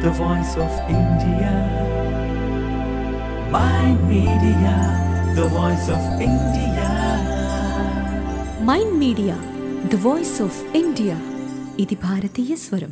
the voice of India. My media, the voice of India. Mind media the voice of India ఇది భారతీయ స్వరం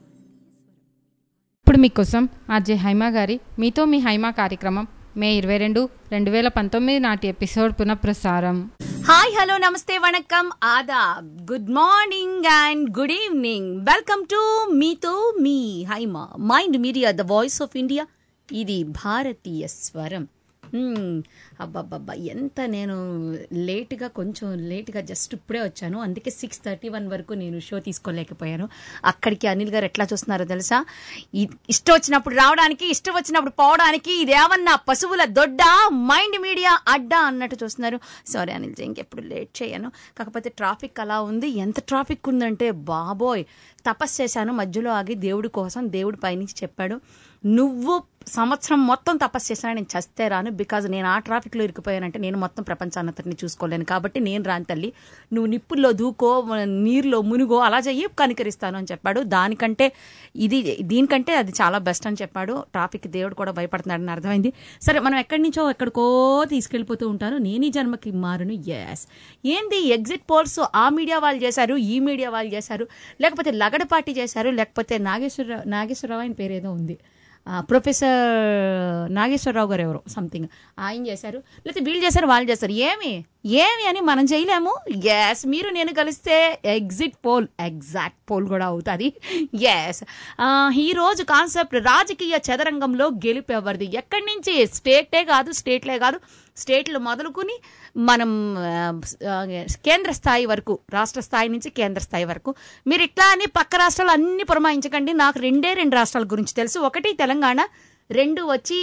ఇప్పుడు మీకోసం RJ Haima గారి మీతో మీ హైమా కార్యక్రమం మే ఇరవై రెండు రెండు వేల పంతొమ్మిది నాటి ఎపిసోడ్ పునఃప్రసారం హాయ్ హలో నమస్తే వణకం ఆదాబ్ good morning and good evening welcome to మీతో మీ Haima mind media the voice of India ఇది భారతీయ స్వరం మ్మ్. అబ్బబ్బబ్బా ఎంత నేను లేట్గా కొంచెం లేట్గా జస్ట్ ఇప్పుడే వచ్చాను అందుకే సిక్స్ థర్టీ వన్ వరకు నేను షో తీసుకోలేకపోయాను అక్కడికి అనిల్ గారు ఎట్లా చూస్తున్నారో తెలుసా ఇ- ఇష్టం వచ్చినప్పుడు రావడానికి ఇష్టం వచ్చినప్పుడు పోవడానికి ఇదేమన్నా పశువుల దొడ్డ మైండ్ మీడియా అడ్డా అన్నట్టు చూస్తున్నారు సారీ అనిల్ జీ ఇంకెప్పుడు లేట్ చేయను కాకపోతే ట్రాఫిక్ అలా ఉంది ఎంత ట్రాఫిక్ ఉందంటే బాబోయ్ తపస్సు చేశాను మధ్యలో ఆగి దేవుడి కోసం దేవుడి పైనుంచి చెప్పాడు నువ్వు సంవత్సరం మొత్తం తపస్సు చేసినా నేను చస్తే రాను బికాజ్ నేను ఆ ట్రాఫిక్లో ఇరికిపోయానంటే నేను మొత్తం ప్రపంచాన్నంతటిని చూసుకోలేను కాబట్టి నేను రాని తల్లి నువ్వు నిప్పుల్లో దూకో నీరులో మునుగో అలా చెయ్యి కనికరిస్తాను అని చెప్పాడు దానికంటే ఇది దీనికంటే అది చాలా బెస్ట్ అని చెప్పాడు ట్రాఫిక్ దేవుడు కూడా భయపడుతున్నాడని అర్థమైంది సరే మనం ఎక్కడి నుంచో ఎక్కడికో తీసుకెళ్ళిపోతూ ఉంటాను నేను ఈ జన్మకి మారును ఎస్ ఏంది ఎగ్జిట్ పోల్స్ ఆ మీడియా వాళ్ళు చేశారు ఈ మీడియా వాళ్ళు చేశారు లేకపోతే లగడపాటి చేశారు లేకపోతే నాగేశ్వరరావు నాగేశ్వరరావు ఆయన పేరు ఏదో ఉంది ఆ, ప్రొఫెసర్ నాగేశ్వరరావు గారు ఎవరో సంథింగ్ ఆయన చేశారు లేకపోతే వీళ్ళు చేశారు వాళ్ళు చేశారు ఏమి ఏమి అని మనం చేయలేము ఎస్ మీరు నేను కలిస్తే ఎగ్జిట్ పోల్ ఎగ్జాక్ట్ పోల్ కూడా అవుతుంది ఎస్ ఈ రోజు కాన్సెప్ట్ రాజకీయ చదరంగంలో గెలుపు ఎవరిది ఎక్కడి నుంచి స్టేటే కాదు స్టేట్లే కాదు స్టేట్లు మొదలుకుని మనం ఆ, కేంద్ర స్థాయి వరకు రాష్ట్ర స్థాయి నుంచి కేంద్ర స్థాయి వరకు మీరు ఇట్లా అని పక్క రాష్ట్రాలు అన్ని పురమాయించకండి నాకు రెండే రెండు రాష్ట్రాల గురించి తెలుసు ఒకటి తెలంగాణ రెండు వచ్చి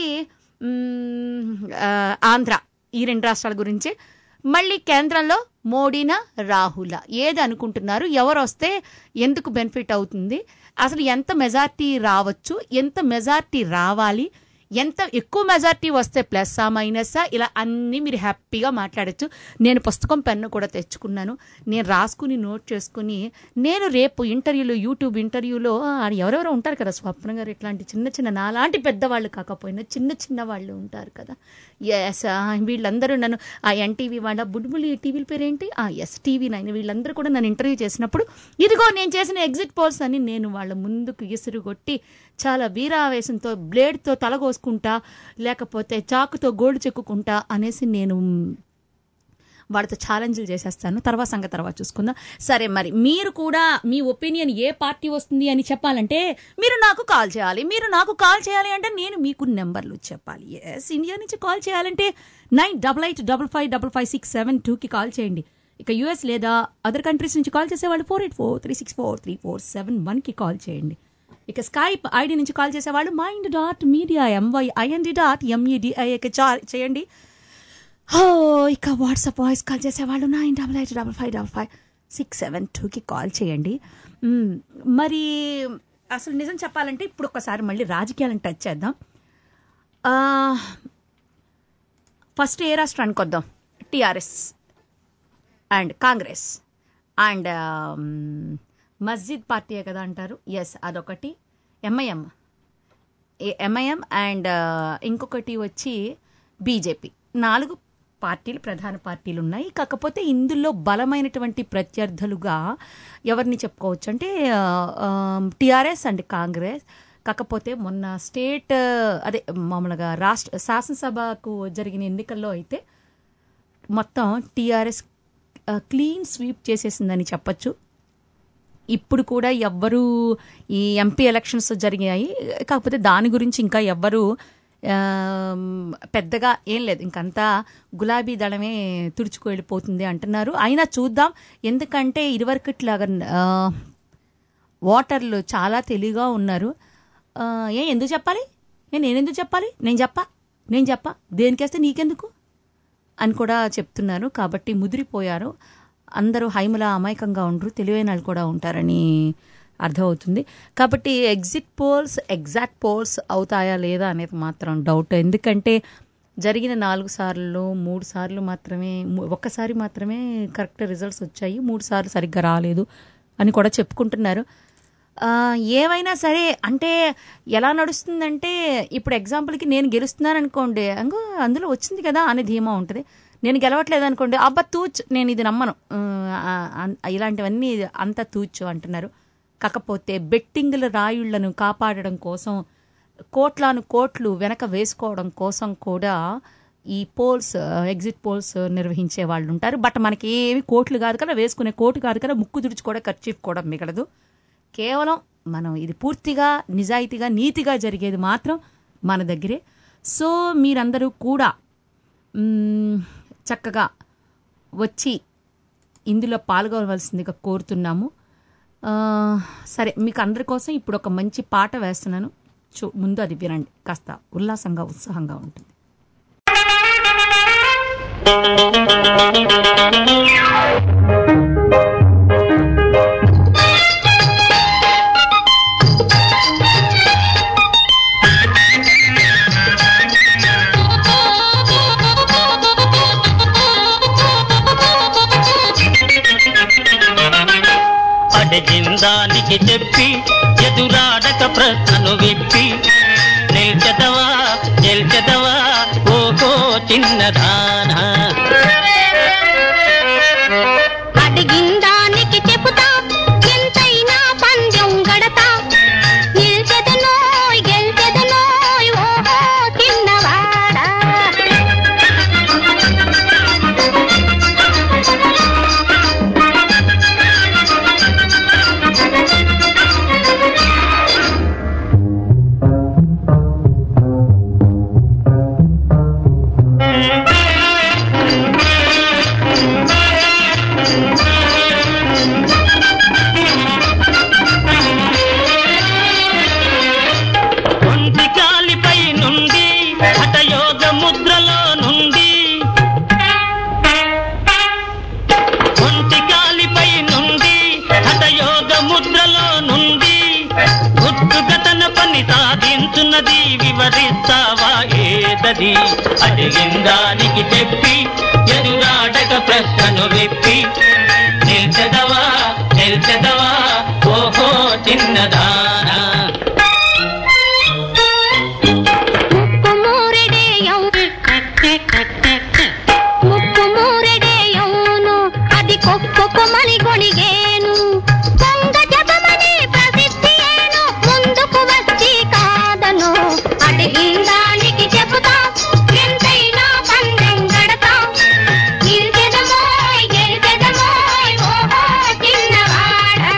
మ్, ఆ, ఆంధ్ర ఈ రెండు రాష్ట్రాల గురించి మళ్ళీ కేంద్రంలో మోడీనా రాహుల ఏది అనుకుంటున్నారు ఎవరు వస్తే ఎందుకు బెనిఫిట్ అవుతుంది అసలు ఎంత మెజార్టీ రావచ్చు ఎంత మెజార్టీ రావాలి ఎంత ఎక్కువ మెజార్టీ వస్తే ప్లస్సా మైనస్సా ఇలా అన్నీ మీరు హ్యాపీగా మాట్లాడచ్చు నేను పుస్తకం పెన్ను కూడా తెచ్చుకున్నాను నేను రాసుకుని నోట్ చేసుకుని నేను రేపు ఇంటర్వ్యూలో యూట్యూబ్ ఇంటర్వ్యూలో ఆ, ఎవరెవరో ఉంటారు కదా స్వప్న గారు ఇట్లాంటి చిన్న చిన్న నాలాంటి పెద్దవాళ్ళు కాకపోయినా చిన్న చిన్న వాళ్ళు ఉంటారు కదా ఎస్ వీళ్ళందరూ నన్ను ఆ ఎన్టీవీ వాళ్ళ బుడ్బులి టీవీల పేరేంటి ఆ ఎస్ టీవీ నైన్ వీళ్ళందరూ కూడా నన్ను ఇంటర్వ్యూ చేసినప్పుడు ఇదిగో నేను చేసిన ఎగ్జిట్ పోల్స్ అని నేను వాళ్ళ ముందుకు ఇసురు కొట్టి చాలా వీరావేశంతో బ్లేడ్తో తలగోసుకుంటా లేకపోతే చాకుతో గోల్డ్ చెక్కుకుంటా అనేసి నేను వాళ్ళతో ఛాలెంజ్లు చేసేస్తాను తర్వాత సంగతి తర్వాత చూసుకుందాం సరే మరి మీరు కూడా మీ ఒపీనియన్ ఏ పార్టీ వస్తుంది అని చెప్పాలంటే మీరు నాకు కాల్ చేయాలి మీరు నాకు కాల్ చేయాలి అంటే నేను మీకు నెంబర్లు చెప్పాలి ఎస్ ఇండియా నుంచి కాల్ చేయాలంటే nine double eight double five double five six seven టూకి కాల్ చేయండి ఇక యూఎస్ లేదా అదర్ కంట్రీస్ నుంచి కాల్ చేసేవాళ్ళు four eight four three six four three four seven వన్కి కాల్ చేయండి ఇక స్కైప్ ఐడి నుంచి కాల్ చేసేవాళ్ళు mind dot media M Y I N D dot ఎంఈడిఐకి చేయండి ఓ ఇక వాట్సాప్ వాయిస్ కాల్ చేసేవాళ్ళు nine double eight double five double five six seven టూకి కాల్ చేయండి మ్మ్. మరి అసలు నిజం చెప్పాలంటే ఇప్పుడు ఒకసారి మళ్ళీ రాజకీయాలను టచ్ చేద్దాం ఆ, ఫస్ట్ ఏ రాష్ట్రానికి వద్దాం టిఆర్ఎస్ అండ్ కాంగ్రెస్ అండ్ మస్జిద్ పార్టీయే కదా అంటారు ఎస్ అదొకటి ఎంఐఎం ఎంఐఎం అండ్ ఇంకొకటి వచ్చి బీజేపీ నాలుగు పార్టీలు ప్రధాన పార్టీలు ఉన్నాయి కాకపోతే ఇందులో బలమైనటువంటి ప్రత్యర్థులుగా ఎవరిని చెప్పుకోవచ్చు అంటే టిఆర్ఎస్ అండ్ కాంగ్రెస్ కాకపోతే మొన్న స్టేట్ ఆ, అదే మామూలుగా రాష్ట్ర శాసనసభకు జరిగిన ఎన్నికల్లో అయితే మొత్తం టీఆర్ఎస్ క్లీన్ స్వీప్ చేసేసిందని చెప్పచ్చు ఇప్పుడు కూడా ఎవ్వరు ఈ ఎంపీ ఎలక్షన్స్ జరిగాయి కాకపోతే దాని గురించి ఇంకా ఎవ్వరు ఆమ్, పెద్దగా ఏం లేదు ఇంకంతా గులాబీ దళమే తుడుచుకు వెళ్ళిపోతుంది అంటున్నారు అయినా చూద్దాం ఎందుకంటే ఇదివరకట్లాగా ఆ, ఓటర్లు చాలా తెలివిగా ఉన్నారు ఆ, ఏ ఎందుకు చెప్పాలి ఏ నేను ఎందుకు చెప్పాలి నేను చెప్పా నేను చెప్పా దేనికేస్తే నీకెందుకు అని కూడా చెప్తున్నారు కాబట్టి ముదిరిపోయారు అందరూ హైమల అమాయకంగా ఉండరు తెలివైన వాళ్ళు కూడా ఉంటారని అర్థమవుతుంది కాబట్టి ఎగ్జిట్ పోల్స్ ఎగ్జాక్ట్ పోల్స్ అవుతాయా లేదా అనేది మాత్రం డౌట్ ఎందుకంటే జరిగిన నాలుగు సార్లు మూడు సార్లు మాత్రమే ము- ఒక్కసారి మాత్రమే కరెక్ట్ రిజల్ట్స్ వచ్చాయి మూడు సార్లు సరిగ్గా రాలేదు అని కూడా చెప్పుకుంటున్నారు ఆ, ఏమైనా సరే అంటే ఎలా నడుస్తుందంటే ఇప్పుడు ఎగ్జాంపుల్కి నేను గెలుస్తున్నాను అనుకోండి అంగో అందులో వచ్చింది కదా అనే ధీమా ఉంటుంది నేను గెలవట్లేదు అనుకోండి అబ్బా తూచ్ నేను ఇది నమ్మను ఆ, ఆ, ఇలాంటివన్నీ అంత తూచు అంటున్నారు కాకపోతే బెట్టింగుల రాయుళ్లను కాపాడడం కోసం కోట్లాను కోట్లు వెనక వేసుకోవడం కోసం కూడా ఈ పోల్స్ ఎగ్జిట్ పోల్స్ నిర్వహించే వాళ్ళు ఉంటారు బట్ మనకి ఏమి కోట్లు కాదు కదా వేసుకునే కోటు కాదు కదా ముక్కు తుడుచు కూడా ఖర్చు కూడా మిగలదు కేవలం మనం ఇది పూర్తిగా నిజాయితీగా నీతిగా జరిగేది మాత్రం మన దగ్గరే సో మీరందరూ కూడా మ్మ్, చక్కగా వచ్చి ఇందులో పాల్గొనవలసిందిగా కోరుతున్నాము ఆ, సరే మీకు అందరి కోసం ఇప్పుడు ఒక మంచి పాట వేస్తున్నాను చూ ముందు అది వినండి కాస్త ఉల్లాసంగా ఉత్సాహంగా ఉంటుంది అడిగిందానికి చెప్పి ఎదురాడక ప్రశ్నను విప్పి నిల్చెదవా నిల్చెదవా ఓహో చిన్నదానా అడిగిందానికి చెబుతా ఎంతైనా పందెం గడతా నిల్చెదనోయ్ గెల్చెదనోయ్ ఓహో చిన్నవాడా ఒంటి కాలిపై నుండి హఠయోగ ముద్రలో నుండి ఒంటి కాలిపై నుండి హఠయోగ ముద్రలో నుండి గుర్తుగా తన పని సాధించున్నది వివరిస్తావా ఏదది అడిగిందానికి చెప్పి ఎదురాడక ప్రశ్నను విప్పి నిల్చెదవా నిల్చెదవా ఓహో చిన్నదానా ముక్కు మూరెడేయం ముక్కు మూరెడేయౌను అది కొక్కొక్కమని గొణిగేను కొంగ జపమని ప్రసిద్ధి ఏను ముందుకు వచ్చి కాదను అడిగిందానికి చెబుతా ఎంతైనా పందెం గడతా నిల్చెదమోయ్ గెలిచెదమోయ్ ఓహో చిన్నవాడా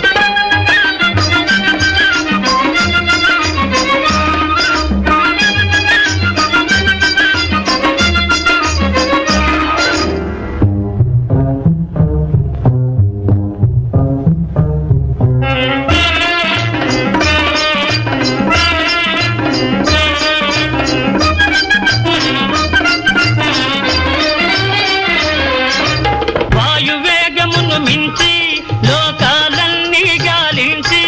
వాయువేగమును మించి లోకాలన్నీ గాలించి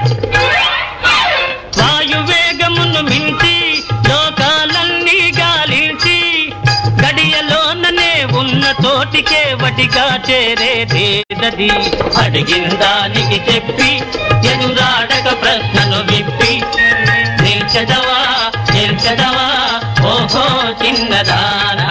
వాయువేగమును మించి లోకాలన్నీ గాలించి గడియలోననే ఉన్న తోటికే వటిగా చేరేదేదది అడిగిందానికి చెప్పి ఎదురాడక ప్రశ్నను విప్పి నిల్చదవా నిల్చదవా ఓహో చిన్నదానా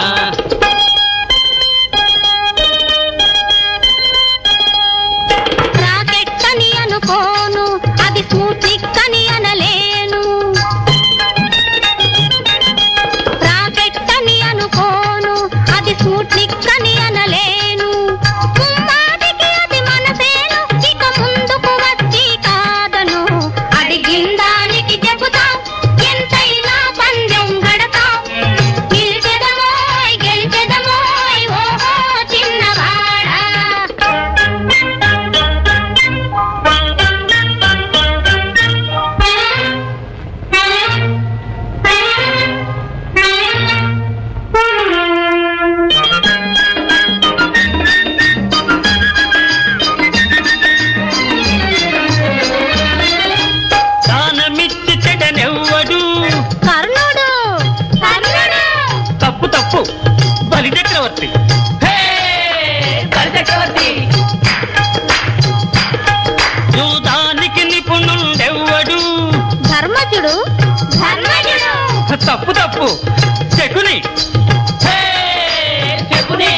రాకెట్ అని అనుకోను అది స్మూత్లిక్ అని అనలేను రాకెట్ అని అనుకోను అది స్మూత్లిక్ అని అనలేను ముమ్మాటికి అది మనసేను ఇక ముందుకు వచ్చి కాదను అడిగిందానికి చెబుతా ఎంతైనా పందెం గడతా నిలిచెదమో తప్పు తప్పు శకుని హే, శకుని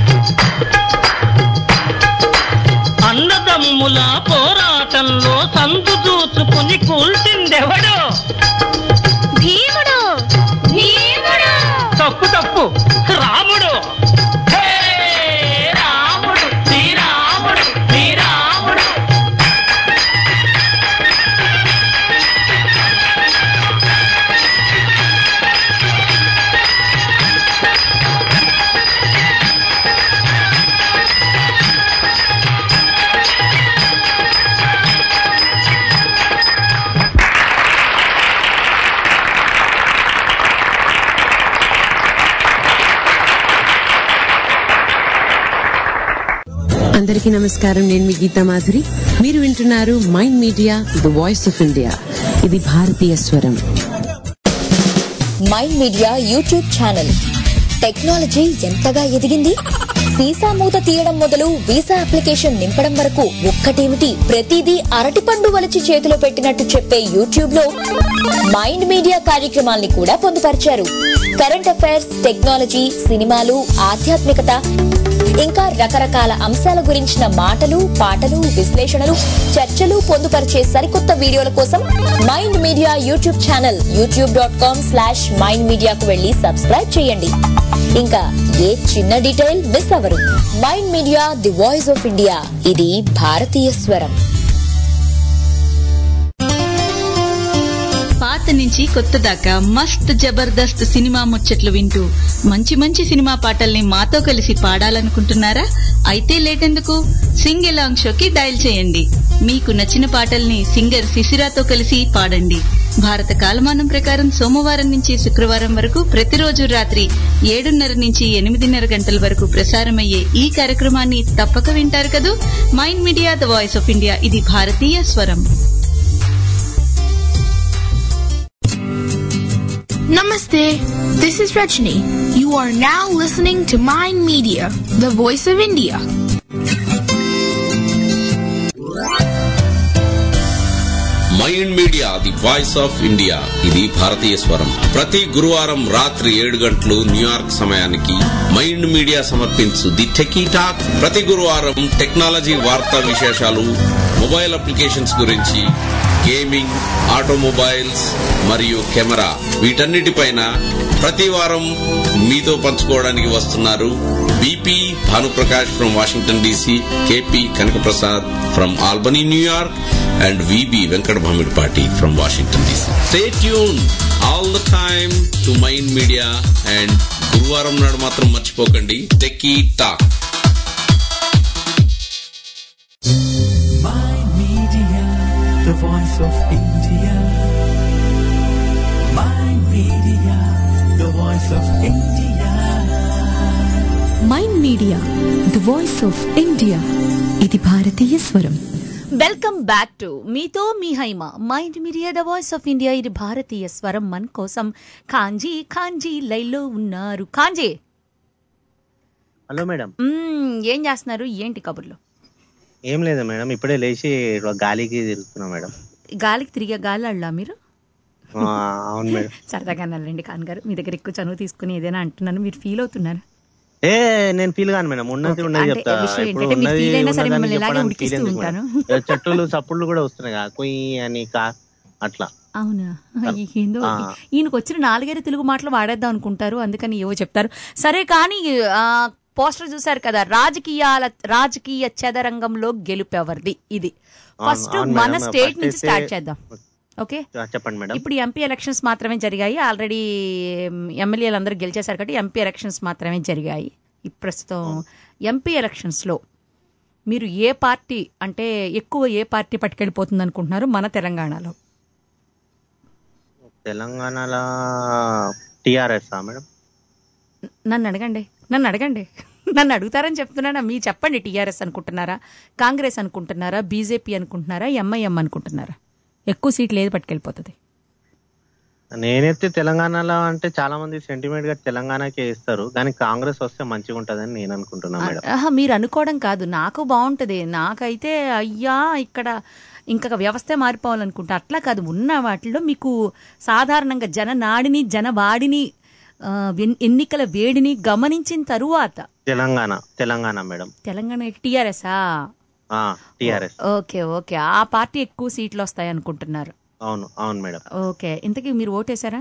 అన్నదమ్ముల పోరాటంలో సందు దూచుకుని కూల్చిందెవడో భీముడు భీముడు తప్పు తప్పు రాముడు హే, రాముడు శ్రీరాముడు శ్రీరాముడు అందరికీ నమస్కారం నేను మీ గీతా మాధురి మీరు వింటున్నారు mind media the voice of India ఇది భారతీయ స్వరం mind media YouTube channel technology ఎంతగా ఎదిగింది వీసా మూత తీయడం మొదలు వీసా అప్లికేషన్ నింపడం వరకు ఒక్కటేమిటి ప్రతిదీ అరటిపండు వలచి చేతిలో పెట్టినట్టు చెప్పే యూట్యూబ్ లో మైండ్ మీడియా కార్యక్రమాల్ని కూడా పొందుపరిచారు కరెంట్ అఫైర్స్ టెక్నాలజీ సినిమాలు ఆధ్యాత్మికత ఇంకా రకరకాల అంశాల గురించిన మాటలు పాటలు విశ్లేషణలు చర్చలు పొందుపరిచే సరికొత్త వీడియోల కోసం mind media YouTube channel YouTube dot com slash mind మీడియాకు వెళ్లి సబ్స్క్రైబ్ చేయండి ఇంకా ఏ చిన్న డీటెయిల్ మిస్ అవ్వరు mind media the voice of India ఇది భారతీయ స్వరం పాత నుంచి కొత్త దాకా మస్త్ జబర్దస్త్ సినిమా ముచ్చట్లు వింటూ మంచి మంచి సినిమా పాటల్ని మాతో కలిసి పాడాలనుకుంటున్నారా అయితే లేటెందుకు సింగ్ ఎలాంగ్ షోకి డయల్ చేయండి మీకు నచ్చిన పాటల్ని సింగర్ శిశిరాతో కలిసి పాడండి భారత కాలమానం ప్రకారం సోమవారం నుంచి శుక్రవారం వరకు ప్రతిరోజు రాత్రి ఏడున్నర నుంచి ఎనిమిదిన్నర గంటల వరకు ప్రసారమయ్యే ఈ కార్యక్రమాన్ని తప్పక వింటారు కదూ mind media the voice of India ఇది భారతీయ స్వరం Namaste. This is Rajni. You are now listening to Mind Media, the voice of India. Mind media the voice of India ఇది భారతీయ స్వరం ప్రతి గురువారం రాత్రి ఏడు గంటలు న్యూయార్క్ సమయానికి మైండ్ మీడియా సమర్పించు ది టెకీ టాక్ ప్రతి గురువారం టెక్నాలజీ వార్తా విశేషాలు మొబైల్ అప్లికేషన్స్ గురించి గేమింగ్ ఆటోమొబైల్స్ మరియు కెమెరా వీటన్నిటిపైన ప్రతి వారం మీతో పంచుకోవడానికి వస్తున్నారు B P Bhanuprakash from Washington D C K P Kanakaprasad from Albany New York and V B Venkata Bhamidipati from Washington D C stay tuned all the time to mind media and గురువారం నాడు మాత్రం మర్చిపోకండి techie talk Mind Media, the voice of India. Mind Media, the voice of India. Mind media the voice of India ఇది భారతీయ స్వరం welcome back to మీతో మీ Haima mind media the voice of India ఇది భారతీయ స్వరం మన కోసం కాంజీ కాంజీ లైల్లో ఉన్నారు కాంజీ హలో మేడం మ్మ్, ఏం చేస్తున్నారు ఏంటి కబుర్లు ఏం లేదు మేడం ఇప్పుడే లేచి ఇట్లా గాలికి తిరుగుతున్నా మేడం గాలికి తిరిగే గాలి అళ్ళా మీరు ఆ, అవును మేడం సరదాగా అన్నారండి కాన్ గారు మీ దగ్గర ఎక్కువ చనువు తీసుకుని ఏదైనా అంటున్నాను మీరు ఫీల్ అవుతున్నారు ఏ నేను ఫీల్ కాను మేడం ఉన్నది ఉన్నది అంటే చెప్తా విషయం ఇప్పుడు ఏంటంటే మీరు ఉన్నది feel అయినా సరే ఉన్నదని మిమ్మల్ని ఇలాగే చెప్పడానికి feel ఉడికిస్తూ ఎందుకు మేడం? ఉంటాను. ఏ చెట్టులు చప్పుళ్ళు కూడా వస్తున్నాయి కదా కుయ్ అని కా అట్లా అవునా ఏందో ఆ. ఈయనకు వచ్చిన నాలుగైదు తెలుగు మాటలు వాడేద్దాం అనుకుంటారు అందుకని ఏవో చెప్తారు సరే కానీ ఆ, పోస్టర్ చూసారు కదా రాజకీయాల రాజకీయ చదరంగంలో గెలుపు ఎవరిది ఇది అవును, ఫస్ట్ అవును మన మేడం. స్టేట్ First నుంచి అయితే- స్టార్ట్ చేద్దాం ఓకే ఆ, చెప్పండి మేడం ఇప్పుడు ఎంపీ ఎలక్షన్స్ మాత్రమే జరిగాయి ఆల్రెడీ ఎమ్మెల్యేలు అందరూ గెలిచేశారు కాబట్టి ఎంపీ ఎలక్షన్స్ మాత్రమే జరిగాయి ఈ ప్రస్తుతం ఎంపీ ఎలక్షన్స్లో మీరు ఏ పార్టీ అంటే ఎక్కువ ఏ పార్టీ పట్టుకెళ్ళిపోతుంది అనుకుంటున్నారు మన తెలంగాణలో తెలంగాణలో టిఆర్ఎస్ మేడం నన్ను అడగండి నన్ను అడగండి నన్ను అడుగుతారని చెప్తున్నానా మీ చెప్పండి టీఆర్ఎస్ అనుకుంటున్నారా కాంగ్రెస్ అనుకుంటున్నారా బీజేపీ అనుకుంటున్నారా ఎంఐఎం అనుకుంటున్నారా ఎక్కువ సీట్లు ఏది పట్టుకెళ్ళిపోతుంది నేనైతే తెలంగాణలో అంటే చాలా మంది సెంటిమెంట్ గా తెలంగాణకే ఇస్తారు కానీ కాంగ్రెస్ వస్తే మంచిగా ఉంటదని నేను అనుకుంటున్నా మేడం ఆహా, మీరు అనుకోవడం కాదు నాకు బాగుంటది నాకైతే అయ్యా ఇక్కడ ఇంకా వ్యవస్థ మారిపోవాలనుకుంటా అట్లా కాదు ఉన్న వాటిలో మీకు సాధారణంగా జననాడిని జనవాడిని ఆ, ఎన్- ఎన్నికల వేడిని గమనించిన తరువాత తెలంగాణ తెలంగాణ మేడం తెలంగాణ టీఆర్ఎస్ఆ టిఆర్ఎస్ ఓకే ఓకే ఆ పార్టీ ఎక్కువ సీట్లు వస్తాయి అనుకుంటున్నారు అవును అవును మేడం ఓకే ఇంతకీ మీరు ఓటేశారా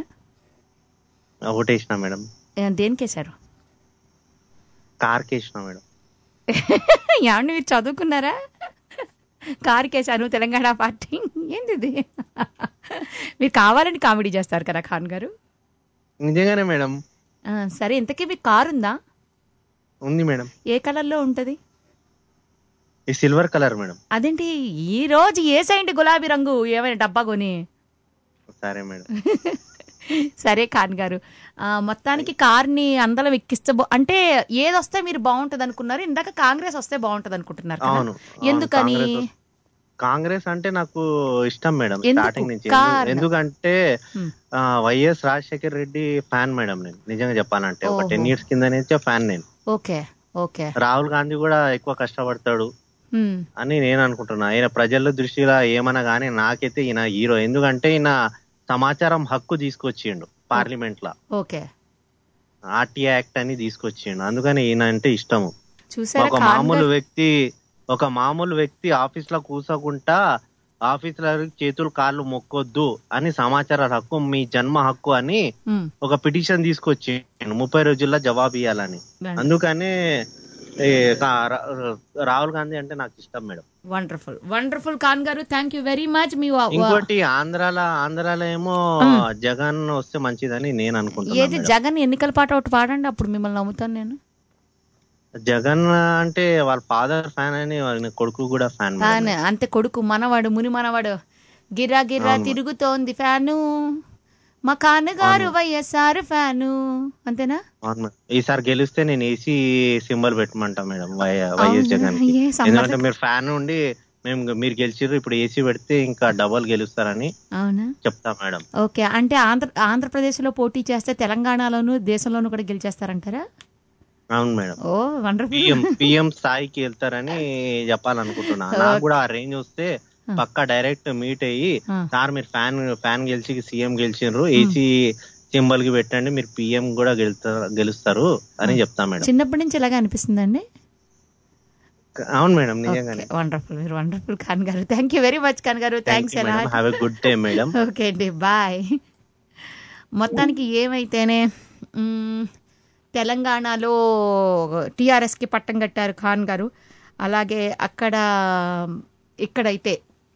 ఓటేసిన మేడం ఏ, దేనికేశారు కార్కి వేసిన మేడం ఏమండి మీరు చదువుకున్నారా కారుకేశాను తెలంగాణ పార్టీ ఏంది ఇది మీరు కావాలని కామెడీ చేస్తారు కదా ఖాన్ గారు నిజంగానే మేడం ఆ, సరే ఇంతకీ మీకు కారు ఉందా ఉంది మేడం ఏ కలర్లో ఉంటది ఈ సిల్వర్ కలర్ మేడం అదేంటి ఈ రోజు ఏసేయండి గులాబీ రంగు ఏమైనా డబ్బా కొని సరే మేడం సరే ఖాన్ గారు ఆ, మొత్తానికి కార్ని అందలం ఎక్కిస్తబో అంటే ఏదొస్తే మీరు బాగుంటది అనుకున్నారు ఇందాక కాంగ్రెస్ వస్తే బాగుంటది అనుకుంటున్నారు కదా? అవును అవును, ఎందుకని కాంగ్రెస్ వస్- కాంగ్రెస్ అంటే నాకు ఇష్టం మేడం ఎందుకు? స్టార్టింగ్ నుంచి కారణం? ఎందుకంటే హ్మ్. ఆ, Y S Rajasekhar Reddy fan madam నేను నిజంగా చెప్పాలంటే ఒక ఓహో. టెన్ ఇయర్స్ కింద నుంచే ఫ్యాన్ నేను ఓకే ఓకే రాహుల్ గాంధీ కూడా ఎక్కువ కష్టపడతాడు హ్మ్. అని నేను అనుకుంటున్నా ఈయన ప్రజల దృష్టిలో ఏమన్నా గానీ నాకైతే ఈయన హీరో ఎందుకంటే ఈయన సమాచారం హక్కు తీసుకొచ్చిండు పార్లమెంట్ లో ఓకే ఆర్టీఐ యాక్ట్ అని తీసుకొచ్చిండు అందుకని ఈయన అంటే ఇష్టము చూసారా ఒక ఖాన్ మామూలు గారు? వ్యక్తి ఒక మామూలు వ్యక్తి ఆఫీస్ లో కూసకుండా ఆఫీస్ లో చేతులు కాళ్ళు మొక్కొద్దు అని సమాచార హక్కు మీ జన్మ హక్కు అని హ్మ్. ఒక పిటిషన్ తీసుకొచ్చి ముప్పై రోజుల్లో జవాబు ఇవ్వాలని అందుకనే ఈ కా- రా- రాహుల్ గాంధీ అంటే నాకు ఇష్టం మేడం వండర్ఫుల్ వండర్ఫుల్ ఖాన్ గారు థ్యాంక్ యూ వెరీ మచ్ మీ వా- వా- ఇంకోటి ఆంధ్రాలో ఆంధ్రాలో ఏమో జగన్ వస్తే మంచిదని నేను అనుకుంటున్నాను ఏది జగన్ ఎన్నికల పాట ఒకటి పాడండి అప్పుడు మిమ్మల్ని నమ్ముతాను నేను జగన్ అంటే వాళ్ళ ఫాదర్ ఫ్యాన్ అని వాళ్ళ కొడుకు కూడా ఫ్యాన్ ఫ్యాన్ అంతే కొడుకు మనవాడు ముని మనవాడు గిర్రా గిర్రా అవును. తిరుగుతోంది ఫ్యాను మా కాన్నగారు వైఎస్ఆర్ ఫ్యాను అంతేనా ఈసారి గెలిస్తే నేను ఏసీ సింబల్ పెట్టమంటా మేడం వై- వైఎస్ అవునా? జగన్ కి. ఏ సమ్మర్ ఎందుకంటే మీరు ఫ్యాన్ ఉండి మేము మీరు గెలిచిర్రు ఇప్పుడు ఏసీ పెడితే ఇంకా డబల్ గెలుస్తారని అవునా చెప్తా మేడం ఓకే అంటే ఆంధ్ర ఆంధ్రప్రదేశ్లో పోటీ చేస్తే తెలంగాణలోను దేశంలోను కూడా గెలిచేస్తారంటారా అవును madam oh wonderful PM PM స్థాయికి వెళ్తారని చెప్పాలనుకుంటున్నా నాకు కూడా ఆ రేంజ్ వస్తే పక్కా డైరెక్ట్ మీట్ అయ్యి ఆ. సార్ మీరు ఫ్యాన్ ఫ్యాన్ గెలిచి సీఎం గెలిచిండ్రు ఏసీ సింబల్ కి పెట్టండి మీరు పిఎం కూడా గెలుస్తారు గెలుస్తారు అని చెప్తా మేడం చిన్నప్పటి నుంచి ఇలాగే అనిపిస్తుందండి అవును మేడం నిజంగానే వండర్ఫుల్ మీరు వండర్ఫుల్ ఖాన్ గారు thank you very much Khan గారు thanks have a good day madam okay అండి బాయ్ మొత్తానికి ఏమైతేనే మ్మ్, తెలంగాణలో టీఆర్ఎస్కి పట్టం కట్టారు ఖాన్ గారు అలాగే అక్కడ ఇక్కడైతే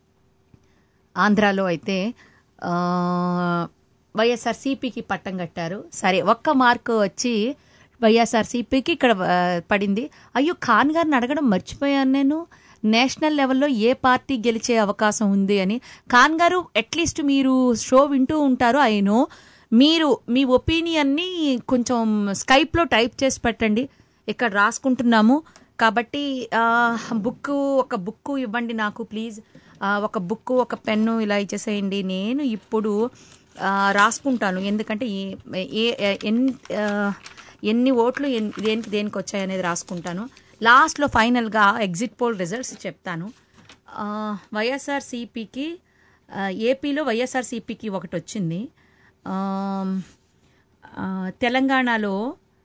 ఆంధ్రాలో అయితే ఆ, వైఎస్ఆర్సీపీకి పట్టం కట్టారు సరే ఒక్క మార్కు వచ్చి వైఎస్ఆర్సీపీకి ఇక్కడ ఆ, పడింది అయ్యో ఖాన్ గారిని అడగడం మర్చిపోయాను నేను నేషనల్ లెవెల్లో ఏ పార్టీ గెలిచే అవకాశం ఉంది అని ఖాన్ గారు అట్లీస్ట్ మీరు షో వింటూ ఉంటారు అయినో మీరు మీ ఒపీనియన్ని కొంచెం స్కైప్లో టైప్ చేసి పెట్టండి ఇక్కడ రాసుకుంటున్నాము కాబట్టి బుక్ ఒక బుక్ ఇవ్వండి నాకు ప్లీజ్ ఒక బుక్ ఒక పెన్ను ఇలా ఇచ్చేసేయండి నేను ఇప్పుడు ఆ, రాసుకుంటాను ఎందుకంటే ఈ- ఏ ఎన్ ఆ, ఎన్ని ఓట్లు ఎన్- దేనికి దేనికి వచ్చాయి అనేది రాసుకుంటాను లాస్ట్లో ఫైనల్గా ఎగ్జిట్ పోల్ రిజల్ట్స్ చెప్తాను ఆ, వైఎస్ఆర్సీపీకి ఆ, ఏపీలో వైఎస్ఆర్సీపీకి ఒకటి వచ్చింది ఆమ్, ఆ, తెలంగాణలో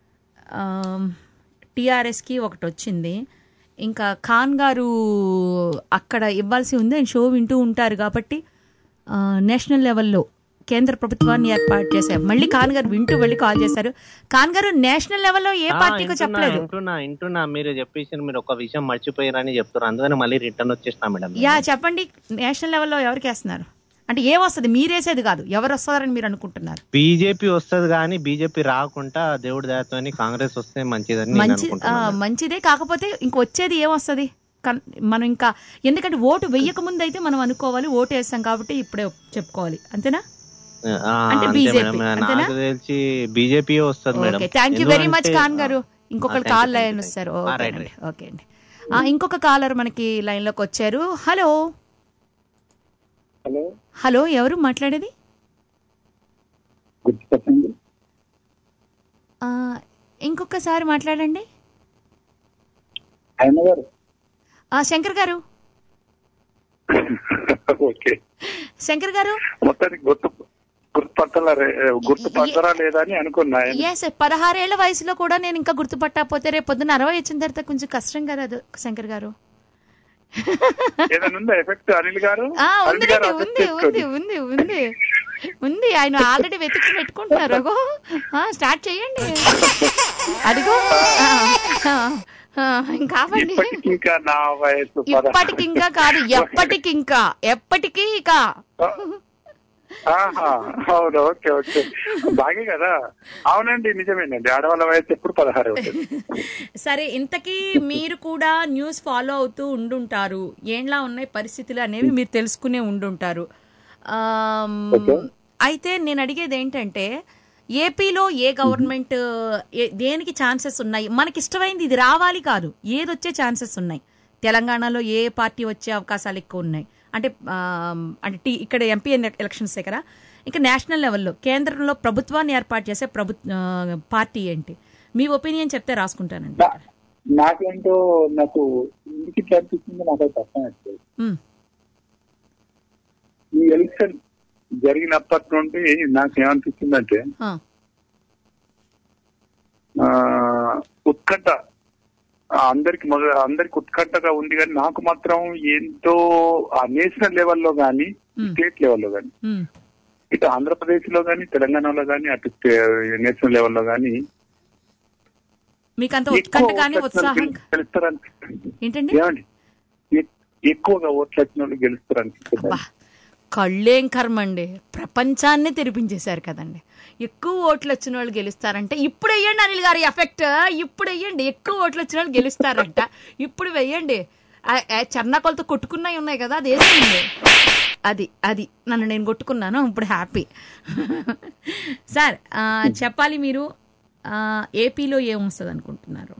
టీఆర్ఎస్కి ఒకటి వచ్చింది ఇంకా ఖాన్ గారు అక్కడ ఇవ్వాల్సి ఉంది ఆయన షో వింటూ ఉంటారు కాబట్టి ఆ, నేషనల్ లెవెల్లో కేంద్ర ప్రభుత్వాన్ని ఏర్పాటు చేశారు మళ్ళీ ఖాన్ గారు వింటూ వెళ్ళి కాల్ చేశారు ఖాన్ గారు నేషనల్ లెవెల్లో ఏ ఆ, పార్టీకో వింటున్నా, చెప్పలేదు వింటున్నా వింటున్నా మీరు చెప్పేసి మీరు ఒక విషయం మర్చిపోయారని చెప్తారు అందుకని మళ్ళీ రిటర్న్ వచ్చేసిన మేడం యా చెప్పండి నేషనల్ లెవెల్లో ఎవరికి వేస్తున్నారు అంటే ఏం వస్తుంది మీరేసేది కాదు ఎవరు వస్తారని మీరు అనుకుంటున్నారు బీజేపీ వస్తది కానీ బీజేపీ రాకుండా దేవుడి దయతోని కాంగ్రెస్ వస్తే మంచిదని నేను మంచి ఆ, అనుకుంటున్నాను మంచిదే కాకపోతే ఇంక వచ్చేది ఏమొస్తుంది కన్- మనం ఇంకా ఎందుకంటే ఓటు వెయ్యక ముందు అయితే మనం అనుకోవాలి ఓటు వేస్తాం కాబట్టి ఇప్పుడే చెప్పుకోవాలి అంతేనా ఆ, అంటే అంతే బీజేపీ, మేడం అంతేనా? నాకు తెలిసి బీజేపీ వస్తుంది madam okay thank you very much ఎందుకంటే- ఖాన్ గారు ఇంకొకరు thank you, call thank line you, వస్తారు thank you. Okay Ah, right, అండి ఓకే అండి ఆ, ఇంకొక కాలర్ మనకి లైన్ లోకి వచ్చారు హలో హలో హలో ఎవరు మాట్లాడేది గుర్తుపట్టండి ఆ, ఇంకొకసారి మాట్లాడండి ఆయన గారు ఆ, శంకర్ గారు ఓకే శంకర్ గారు మొత్తానికి గుర్తు గుర్తుపట్టలా గుర్తుపట్టరా లేదా అని అనుకున్నా ఎస్ పదహారేళ్ల వయసులో కూడా నేను ఇంకా గుర్తుపట్టకపోతే రేపు పొద్దున్న అరవై వచ్చిన తర్వాత కొంచెం కష్టం కదా అది శంకర్ గారు ఏదైనా ఉందా ఎఫెక్ట్ అనిల్ గారు ఆ ఉంది అనిల్ గారు ఉంది affect ఉంది చేసుకోండి. ఉంది ఉంది ఉంది ఆయన ఆల్రెడీ వెతికి పెట్టుకుంటున్నారు అగో ఆ, స్టార్ట్ చేయండి అదిగో ఆ, ఆ, ఆ, ఇంకా ఆపండి ఇప్పటికి ఇంకా నా వయసు పదహారు. ఇప్పటికి ఇంకా కాదు ఎప్పటికి ఇంకా ఎప్పటికీ ఇక ఆహా, అవును ఓకే ఓకే బాగే కదా అవునండి నిజమేనండి ఆడవాళ్ళ వయసు ఎప్పుడు పదహారు ఉంటుంది సరే ఇంతకీ మీరు కూడా న్యూస్ ఫాలో అవుతూ ఉండుంటారు ఏంలా ఉన్నాయి పరిస్థితులు అనేవి మీరు తెలుసుకునే ఉండుంటారు ఆమ్, అయితే నేను అడిగేది ఏంటంటే ఏపీలో ఏ గవర్నమెంట్ ఏ- దేనికి ఛాన్సెస్ ఉన్నాయి మనకి ఇష్టమైంది ఇది రావాలి కాదు ఏది వచ్చే ఛాన్సెస్ ఉన్నాయి తెలంగాణలో ఏ పార్టీ వచ్చే అవకాశాలు ఎక్కువ ఉన్నాయి అంటే ఆమ్, అంటే టీ ఇక్కడ ఎంపీ ఎలక్షన్స్ కదా ఇంకా నేషనల్ లెవెల్లో కేంద్రంలో ప్రభుత్వాన్ని ఏర్పాటు చేసే ప్రభు ఆ, పార్టీ ఏంటి మీ ఒపీనియన్ చెప్తే రాసుకుంటానండి నాకేంటో నాకు ఇంటికి ఇట్లా అనిపిస్తుంది నాకైతే అర్థం అవుతుంది మ్. ఈ ఎలక్షన్ జరిగినప్పటి నుండి నాకు ఏమనిపిస్తుందంటే ఆ. ఆ, ఉత్కంఠ ఆ, అందరికి మొద అందరికి ఉత్కంఠగా ఉంది కానీ నాకు మాత్రం ఎంతో ఆ నేషనల్ లెవెల్లో కానీ స్టేట్ లెవెల్లో కానీ మ్. ఇటు ఆంధ్రప్రదేశ్ లో కానీ తెలంగాణలో కానీ అటు స్టే- నేషనల్ లెవెల్లో కానీ మీకు అంత ఉత్కంఠ కానీ ఉత్సాహం గెలుస్తారని ఏంటండి ఏమండి ఎక్- ఎక్కువగా ఓట్లు వచ్చిన వాళ్ళు గెలుస్తారు అనిపిస్తుంది కళ్ళేం కర్మండి ప్రపంచాన్ని తెరిపించేశారు కదండి ఎక్కువ ఓట్లు వచ్చిన వాళ్ళు గెలుస్తారంటే ఇప్పుడు వెయ్యండి అనిల్ గారి ఎఫెక్ట్ ఇప్పుడు వెయ్యండి ఎక్కువ ఓట్లు వచ్చిన వాళ్ళు గెలుస్తారంట ఇప్పుడు వెయ్యండి ఆ- ఆ చెన్నాకొలతో కొట్టుకున్నవి ఉన్నాయి కదా అది వేసేయండి అది అది నన్ను నేను కొట్టుకున్నాను ఇప్పుడు హ్యాపీ సార్ ఆ, చెప్పాలి మీరు ఆ, ఏపీలో ఏమొస్తుంది అనుకుంటున్నారు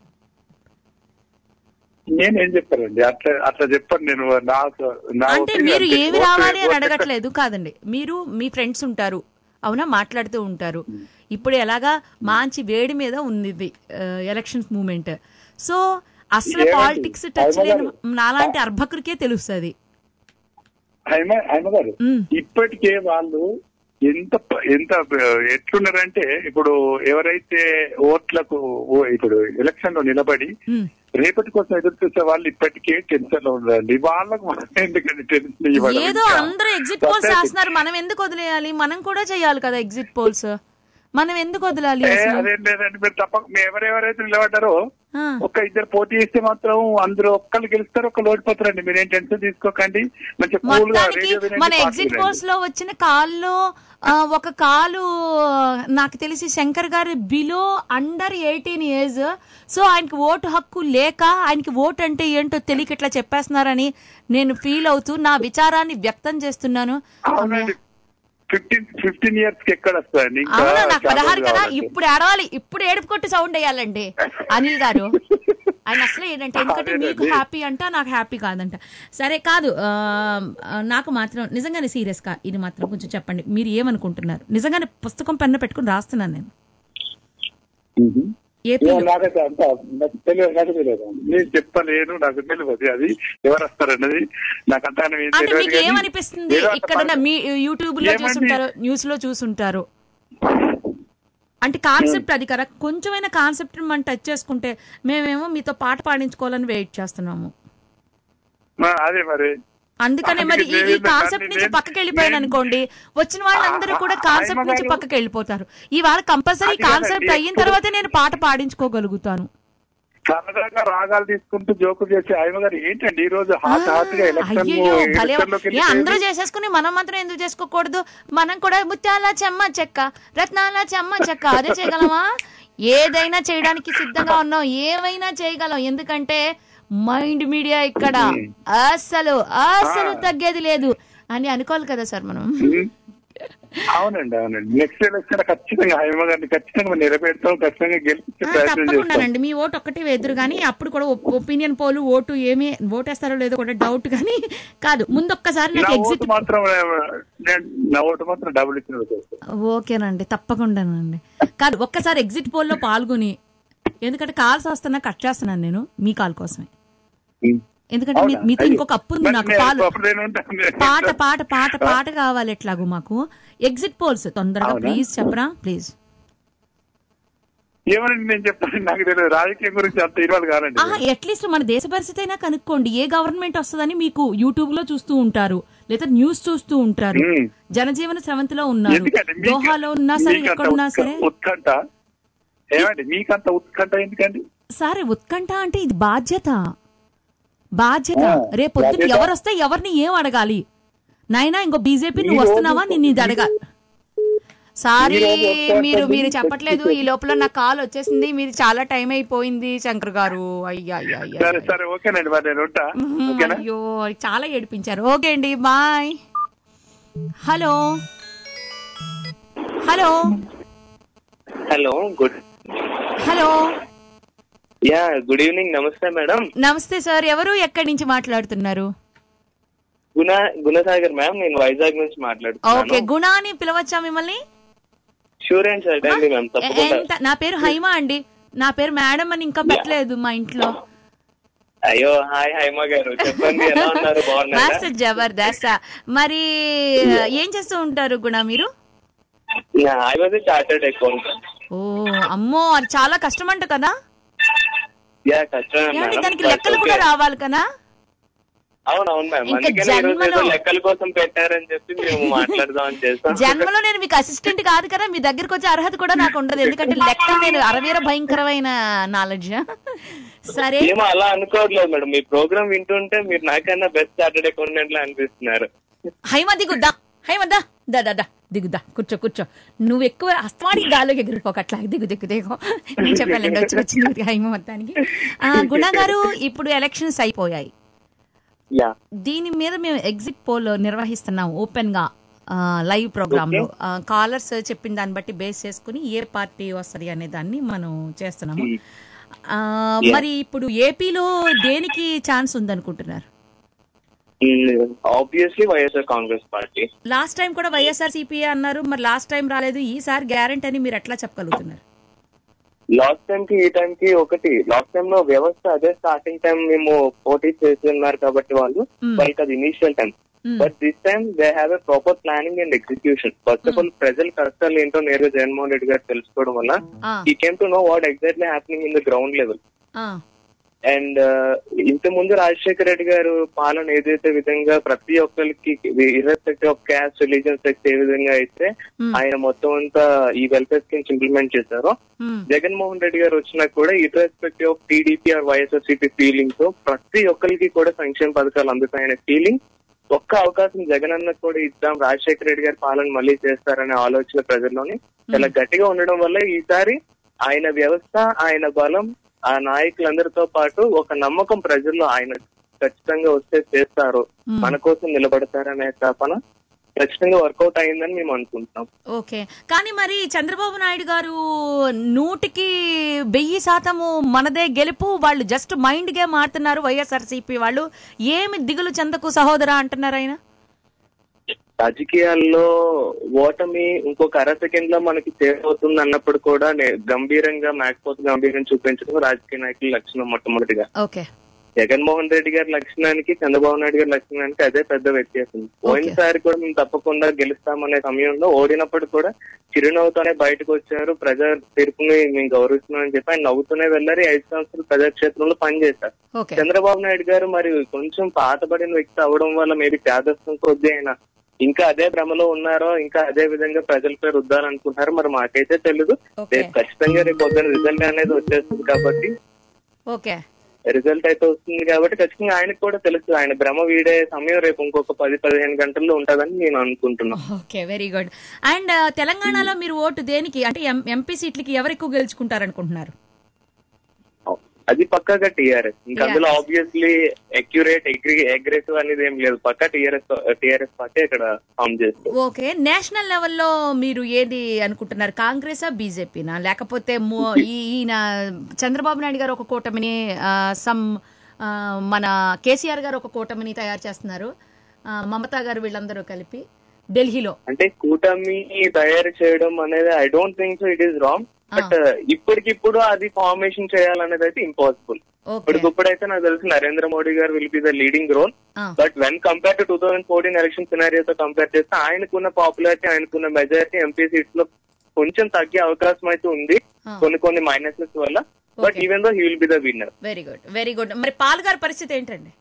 నేనేం చెప్పానండి అట్లా అట్లా చెప్పాను నేను నాకు నా అంటే opinion మీరు అంతే. ఏమి ఓట్లు- రావాలి అని ఓట్లు అడగట్లేదు కాదండి మీరు మీ ఫ్రెండ్స్ ఉంటారు అవునా మాట్లాడుతూ ఉంటారు ఇప్పుడు ఎలాగా మంచి వేడి మీద ఉంది ఇది ఎలక్షన్స్ మూమెంట్ సో అసలు ఏమండి? పాలిటిక్స్ టచ్ హైమ లేని గారు. నాలాంటి అర్భకురికే తెలుస్తుంది హైమ హైమ గారు ఇప్పటికే వాళ్ళు ఎంత ప- ఎంత ఆ, ఎట్లున్నారంటే ఇప్పుడు ఎవరైతే ఓట్లకు ఓ- ఇప్పుడు ఎలక్షన్ లో నిలబడి రేపటి కోసం ఎదురు చూసే వాళ్ళు ఇప్పటికే టెన్షన్ లో ఉన్నారండి వాళ్ళకు మనం ఎందుకండి టెన్షన్ ఇవ్వడం ఏదో ఇంకా? అందరూ ఎగ్జిట్ పోల్స్ Pathetic. చేస్తున్నారు మనం ఎందుకు వదిలేయాలి మనం కూడా చేయాలి కదా ఎగ్జిట్ పోల్స్ మనం ఎందుకు వదలాలి ఏ, అసలు అదేం లేదండి మీరు తప్ప మీ ఎవరెవరైతే నిలబడ్డారో ఆ. ఒక ఇద్దరు పోటీ చేస్తే మాత్రం అందరూ ఒక్కళ్ళు గెలుస్తారు ఒక్కళ్ళు ఓడిపోతారండి మీరేం టెన్షన్ తీసుకోకండి మంచిగా కూల్ గా మొత్తానికి రేడియో వినండి, మన పాటలు ఎగ్జిట్ వినండి. పోల్స్ లో వచ్చిన కాల్లో ఆ, ఒక కాలు ఆ, నాకు తెలిసి శంకర్ గారి below under eighteen age so ఆయనకి ఓటు హక్కు లేక ఆయనకి ఓటు అంటే ఏంటో తెలియక ఇట్లా చెప్పేస్తున్నారని నేను ఫీల్ అవుతూ నా విచారాన్ని వ్యక్తం చేస్తున్నాను అవునండి ఫిఫ్టీన్ ఫిఫ్టీన్ ఇయర్స్ కి ఎక్కడ వస్తాయండి ఇంకా అవునా నాకు చాలా పదహారు కదా కావాలండి. ఇప్పుడు ఏడవాలి ఇప్పుడు ఏడుపు కొట్టి సౌండ్ వేయాలండి అనిల్ గారు ఆయన అసలు ఏంటంటే ఎందుకంటే మీకు హ్యాపీ అంట నాకు హ్యాపీ కాదంట సరే కాదు ఆ, ఆ, నాకు మాత్రం నిజంగానే సీరియస్ గా ఇది మాత్రం కొంచెం చెప్పండి మీరు ఏమనుకుంటున్నారు నిజంగానే పుస్తకం పెన్ను పెట్టుకుని రాస్తున్నాను నేను ఏపీలో ఏమో నాకైతే అంత నాకు తెలియదు నాకు తెలియదు నేను చెప్పలేను నాకు తెలియదు అది ఎవరు వస్తారన్నది నాకు అంత అంటే మీకు ఏమనిపిస్తుంది ఇక్కడ మీ యూట్యూబ్ లో ఏమండి? చూసుంటారు న్యూస్ లో చూసుంటారు అంటే కాన్సెప్ట్ అది కదా కొంచెమైనా కాన్సెప్ట్ మనం టచ్ చేసుకుంటే మేమేమో మీతో పాట పాడించుకోవాలని వెయిట్ చేస్తున్నాము అదే మరి అందుకనే మరి ఈ- ఈ అందుకే కాన్సెప్ట్ నేను- నుంచి పక్కకి వెళ్ళిపోయాను అనుకోండి వచ్చిన వాళ్ళందరూ కూడా కాన్సెప్ట్ నుంచి గారు- పక్కకి వెళ్ళిపోతారు ఇవాళ కంపల్సరీ అది కాదండి, కాన్సెప్ట్ అయిన ఇప్పుడు- తర్వాతే నేను పాట పాడించుకోగలుగుతాను సరదాగా రాగాలు తీసుకుంటూ జోకులు చేసి ఆయన గారు ఏంటండి ఈ రోజు హాట్ హాట్ గా ఎలక్షన్ అయ్యో భలే ఎలక్షన్ లోకి ఏ అందరూ వెళ్ళిపోయారు. చేసేసుకుని మనం మాత్రం ఎందుకు చేసుకోకూడదు మనం కూడా ముత్యాల చెమ్మ చెక్క రత్నాల చెమ్మ చెక్క అదే చేయగలమా ఏదైనా చేయడానికి సిద్ధంగా ఉన్నాం ఏమైనా చేయగలం ఎందుకంటే మైండ్ మీడియా ఇక్కడ అసలు అసలు తగ్గేది లేదు అని అనుకోవాలి కదా సార్ మనం అవునండి అవునండి నెక్స్ట్ ఎలక్షన్ ఖచ్చితంగా హైమ గారిని ఖచ్చితంగా నిలబెడతాం ఖచ్చితంగా గెలిపించే ప్రయత్నం చేస్తాం తప్పకుండానండి మీ ఓటు ఒక్కటే వేద్దరు కానీ అప్పుడు కూడా ఒపీనియన్ పోలు ఓటు ఏమి ఓటేస్తారో లేదో కూడా డౌట్ కానీ కాదు ముందు ఒక్కసారి నా నాకు ఓటు ఎగ్జిట్ మాత్రం నేను నా ఓటు మాత్రం డబుల్ ఇచ్చిన చేస్తాను ఓకేనండి తప్పకుండానండి కాదు ఒక్కసారి ఎగ్జిట్ పోల్లో పాల్గొని ఎందుకంటే కాల్స్ వస్తున్నా కట్ చేస్తున్నాను నేను మీ కాల్ కోసమే ఎందుకంటే మీ- అవునా? మీతో అయ్యో. ఇంకొక అప్పు ఉంది మరి నాకు నేను పాలు అప్పుడు నేను ఉంటాను. పాట పాట పాట పాట కావాలి ఎట్లాగో మాకు ఎగ్జిట్ పోల్స్ తొందరగా అవునా? ప్లీజ్ చెప్పరా ప్లీజ్ ఏమనండి నేను చెప్తాను నాకు తెలియదు రాజకీయం గురించి అంత ఇరవాలి కాదండి ఆహా అట్లీస్ట్ మన దేశ పరిస్థితి అయినా కనుక్కోండి ఏ గవర్నమెంట్ వస్తుందని మీకు యూట్యూబ్ లో చూస్తూ ఉంటారు లేదా న్యూస్ చూస్తూ ఉంటారు మ్మ్. జనజీవన స్రవంతిలో ఉన్నారు ఎందుకంటే మీకు- దోహాలో ఉన్నా సరే మీకంత ఎక్కడున్నా ఉత్క- సరే ఉత్కంఠ ఏమండి మీకంత ఉత్కంఠ ఎందుకండి సరే ఉత్కంఠ అంటే ఇది బాధ్యత బాధ్యత ఆ, రేపొద్దున బాధ్యత. ఎవరు వస్తే ఎవరిని ఏం అడగాలి నాయనా ఇంకో బీజేపీ నువ్వు ఈ రోజు- వస్తున్నావా నేను ఇది అడగాలి సారీ ఈ రోజు వస్తా మీరు ఉంటుంది. మీరు చెప్పట్లేదు ఈ లోపల నా కాల్ వచ్చేసింది మీరు చాలా టైం అయిపోయింది శంకర్ గారు అయ్యా అయ్యా అయ్యా సరే సరే ఓకేనండి మరి నేను ఉంటా ఓకేనా అయ్యో చాలా ఏడిపించారు ఓకే అండి bye hello hello hello good hello ya good evening నమస్తే మేడం నమస్తే సార్ ఎవరు ఎక్కడి నుంచి మాట్లాడుతున్నారు గుణ గుణసాగర్ మ్యామ్ నేను వైజాగ్ నుంచి ఓకే మాట్లాడుతున్నాను గుణ అని పిలవచ్చా మిమ్మల్ని షూర్ అండ్ సర్టన్లీ మ్యామ్ తప్పకుండా ఎంత నా పేరు హైమా అండి నా పేరు మేడం అని ఇంకా పెట్టలేదు మా ఇంట్లో అయ్యో హాయ్ హైమా గారు చెప్పండి ఎలా ఉన్నారు బాగున్నారా మాస్టర్ జబర్దస్త్ మరి ఏం చేస్తూ ఉంటారు గుణ మీరు I was chartered account oh అమ్మో అది చాలా కష్టం అంట కదా యా కష్టమే ఏమండి మేడం దానికి లెక్కలు కూడా రావాలి కదా అవును అవును మ్యామ్ ఇంకా అందుకని ఈ రోజు ఏదో జన్మలో- లెక్కల కోసం పెట్టారని చెప్పి మేము మాట్లాడదాం అని చేస్తాం జన్మలో నేను మీకు అసిస్టెంట్ కాదు కదా మీ దగ్గరికి వచ్చే అర్హత కూడా నాకు ఉండదు ఎందుకంటే లెక్కలు నేను అరవీర భయంకరమైన నాలెడ్జ్ సరే ఏమో అలా అనుకోవట్లేదు మేడం మీ ప్రోగ్రామ్ వింటుంటే మీరు నాకన్నా బెస్ట్ చార్టెడ్ అకౌంటెంట్ లా అనిపిస్తున్నారు హైమ దిగుద్దా హైమ దా దా దా దా దిగుద్దా కూర్చో కూర్చో నువ్వు ఎక్కువ అస్తమానికి గాలోకి ఎగిరిపోక అట్లా దిగు దిగు దిగు నేను చెప్పాలండి వచ్చి వచ్చింది హైమ మొత్తానికి ఆ, గుణ గారు ఇప్పుడు ఎలక్షన్స్ అయిపోయాయి యా దీని మీద మేము ఎగ్జిట్ పోల్ నిర్వహిస్తున్నాం ఓపెన్ గా ఆ, లైవ్ ప్రోగ్రామ్ లో ఆ, కాలర్స్ చెప్పిన దాన్ని బట్టి బేస్ చేసుకుని ఏ పార్టీ వస్తది అనే దాన్ని మనం చేస్తున్నాము ఆ, Yeah. మరి ఇప్పుడు ఏపీలో దేనికి ఛాన్స్ ఉందనుకుంటున్నారు obviously YSR Congress party last time కూడా వైఎస్ఆర్ సిపిఐ అన్నారు మరి లాస్ట్ టైం రాలేదు ఈసారి గ్యారంటీ అని మీరు ఎట్లా చెప్పగలుగుతున్నారు లాస్ట్ టైం కి ఈ టైం కి ఒకటి లాస్ట్ టైం లో వ్యవస్థ అదే స్టార్టింగ్ టైం మేము పోటీ చేస్తున్నారు కాబట్టి వాళ్ళు Hmm. వాళ్ళకి అది initial time Hmm. But this time they have a proper planning and execution first of all ప్రజల కష్టాలు ఏంటో నేరుగా జగన్మోహన్ రెడ్డి గారు తెలుసుకోవడం వల్ల ఆ, he came to know what exactly happening in the ground level ఆ, అండ్ ఇంత ముందు రాజశేఖర రెడ్డి గారు పాలన ఏదైతే విధంగా ప్రతి ఒక్కరికి irrespective of caste religion sex ఏ విధంగా అయితే Hmm. ఆయన మొత్తం అంతా ఈ వెల్ఫేర్ స్కీమ్స్ ఇంప్లిమెంట్ చేశారో Hmm. జగన్మోహన్ రెడ్డి గారు వచ్చినా కూడా irrespective of TDP or YSRCP feeling తో ప్రతి ఒక్కరికి కూడా సంక్షేమ పథకాలు అందుతాయనే ఫీలింగ్ ఒక్క అవకాశం జగన్ అన్న కూడా ఇద్దాం రాజశేఖర రెడ్డి గారి పాలన మళ్ళీ చేస్తారనే ఆలోచన ప్రజల్లోని చాలా గట్టిగా ఉండడం వల్ల ఈసారి ఆయన వ్యవస్థ ఆయన బలం ఆ నాయకులందరితో పాటు ఒక నమ్మకం ప్రజల్లో ఆయన ఖచ్చితంగా వస్తే చేస్తారు Hmm. మన కోసం నిలబడతారనే స్థాపన ఖచ్చితంగా వర్కౌట్ అయిందని మేము అనుకుంటున్నాం ఓకే కానీ మరి చంద్రబాబు నాయుడు గారు నూటికి వెయ్యి శాతము మనదే గెలుపు వాళ్ళు జస్ట్ మైండ్ గేమ్ ఆడుతున్నారు వైఎస్ఆర్సీపీ వాళ్ళు ఏమి దిగులు చెందకు సహోదరా అంటున్నారు ఆయన రాజకీయాల్లో ఓటమి ఇంకొక అర సెకండ్ లో మనకి చేరవుతుంది అన్నప్పుడు కూడా నే- గంభీరంగా మేకపోతే గంభీరం చూపించడం రాజకీయ నాయకుల లక్షణం మొట్టమొదటిగా ఓకే జగన్మోహన్ రెడ్డి గారి లక్షణానికి చంద్రబాబు నాయుడు గారి లక్షణానికి అదే పెద్ద వ్యత్యాసం పోయినసారి కూడా మేము తప్పకుండా గెలుస్తామనే సమయంలో ఓడినప్పుడు కూడా చిరునవ్వుతోనే బయటకు వచ్చారు ప్రజా తీర్పుని మేము గౌరవిస్తున్నామని చెప్పి ఆయన నవ్వుతూనే వెళ్ళారు ఈ ఐదు సంవత్సరాలు ప్రజాక్షేత్రంలో పనిచేశారు ఓకే చంద్రబాబు నాయుడు గారు మరి కొంచెం పాతబడిన వ్యక్తి అవడం వల్ల మేబీ పేదస్థం కొద్దీ ఆయన ఇంకా అదే భ్రమలో ఉన్నారో ఇంకా అదే విధంగా ప్రజలపై రుద్దాలనుకుంటున్నారో మరి మాకైతే తెలియదు రేపు ఖచ్చితంగా రేపు పొద్దున రిజల్ట్ అనేది వచ్చేస్తుంది కాబట్టి ఓకే రిజల్ట్ అయితే వస్తుంది కాబట్టి ఖచ్చితంగా ఆయనకు కూడా తెలుసు ఆయన భ్రమ వీడే సమయం రేపు ఇంకొక పది పదిహేను గంటల్లో ఉంటుందని నేను అనుకుంటున్నాను ఓకే వెరీ గుడ్ అండ్ తెలంగాణలో మీరు ఓటు దేనికి అంటే ఎంపీ సీట్లకి ఎవరు ఎక్కువ గెలుచుకుంటారు అనుకుంటున్నారు అది పక్కాగా టీఆర్ఎస్ ఇంకా అందులో ఆబ్వియస్లీ అక్యురేట్ అగ్రెసివ్ అనేది ఏం లేదు పక్కా టీఆర్ఎస్ టీఆర్ఎస్ పార్టీ ఇక్కడ ఫామ్ చేస్తుంది ఓకే నేషనల్ లెవెల్లో మీరు ఏది అనుకుంటున్నారు కాంగ్రెసా బీజేపీనా లేకపోతే మో- ఈ- ఈయన చంద్రబాబు నాయుడు గారు ఒక కూటమిని ఆ, సమ్ ఆ, మన కేసీఆర్ గారు ఒక కూటమిని తయారు చేస్తున్నారు ఆ, మమతా గారు వీళ్ళందరూ కలిపి ఢిల్లీలో అంటే కూటమి తయారు చేయడం అనేది I don't think so it is wrong but ఇప్పటికిప్పుడు అది ఫార్మేషన్ చేయాలనేది అయితే ఇంపాసిబుల్ ఇప్పటికిప్పుడైతే నాకు తెలిసి Narendra Modi garu will be the leading role but when compare to two thousand fourteen election సినారియోతో కంపేర్ చేస్తే ఆయనకున్న పాపులారిటీ ఆయనకున్న మెజారిటీ ఎంపీ సీట్స్ లో కొంచెం తగ్గే అవకాశం అయితే ఉంది కొన్ని కొన్ని మైనసెస్ వల్ల but even though he will be the winner very good very good మరి పాల్ గారి పరిస్థితి ఏంటండి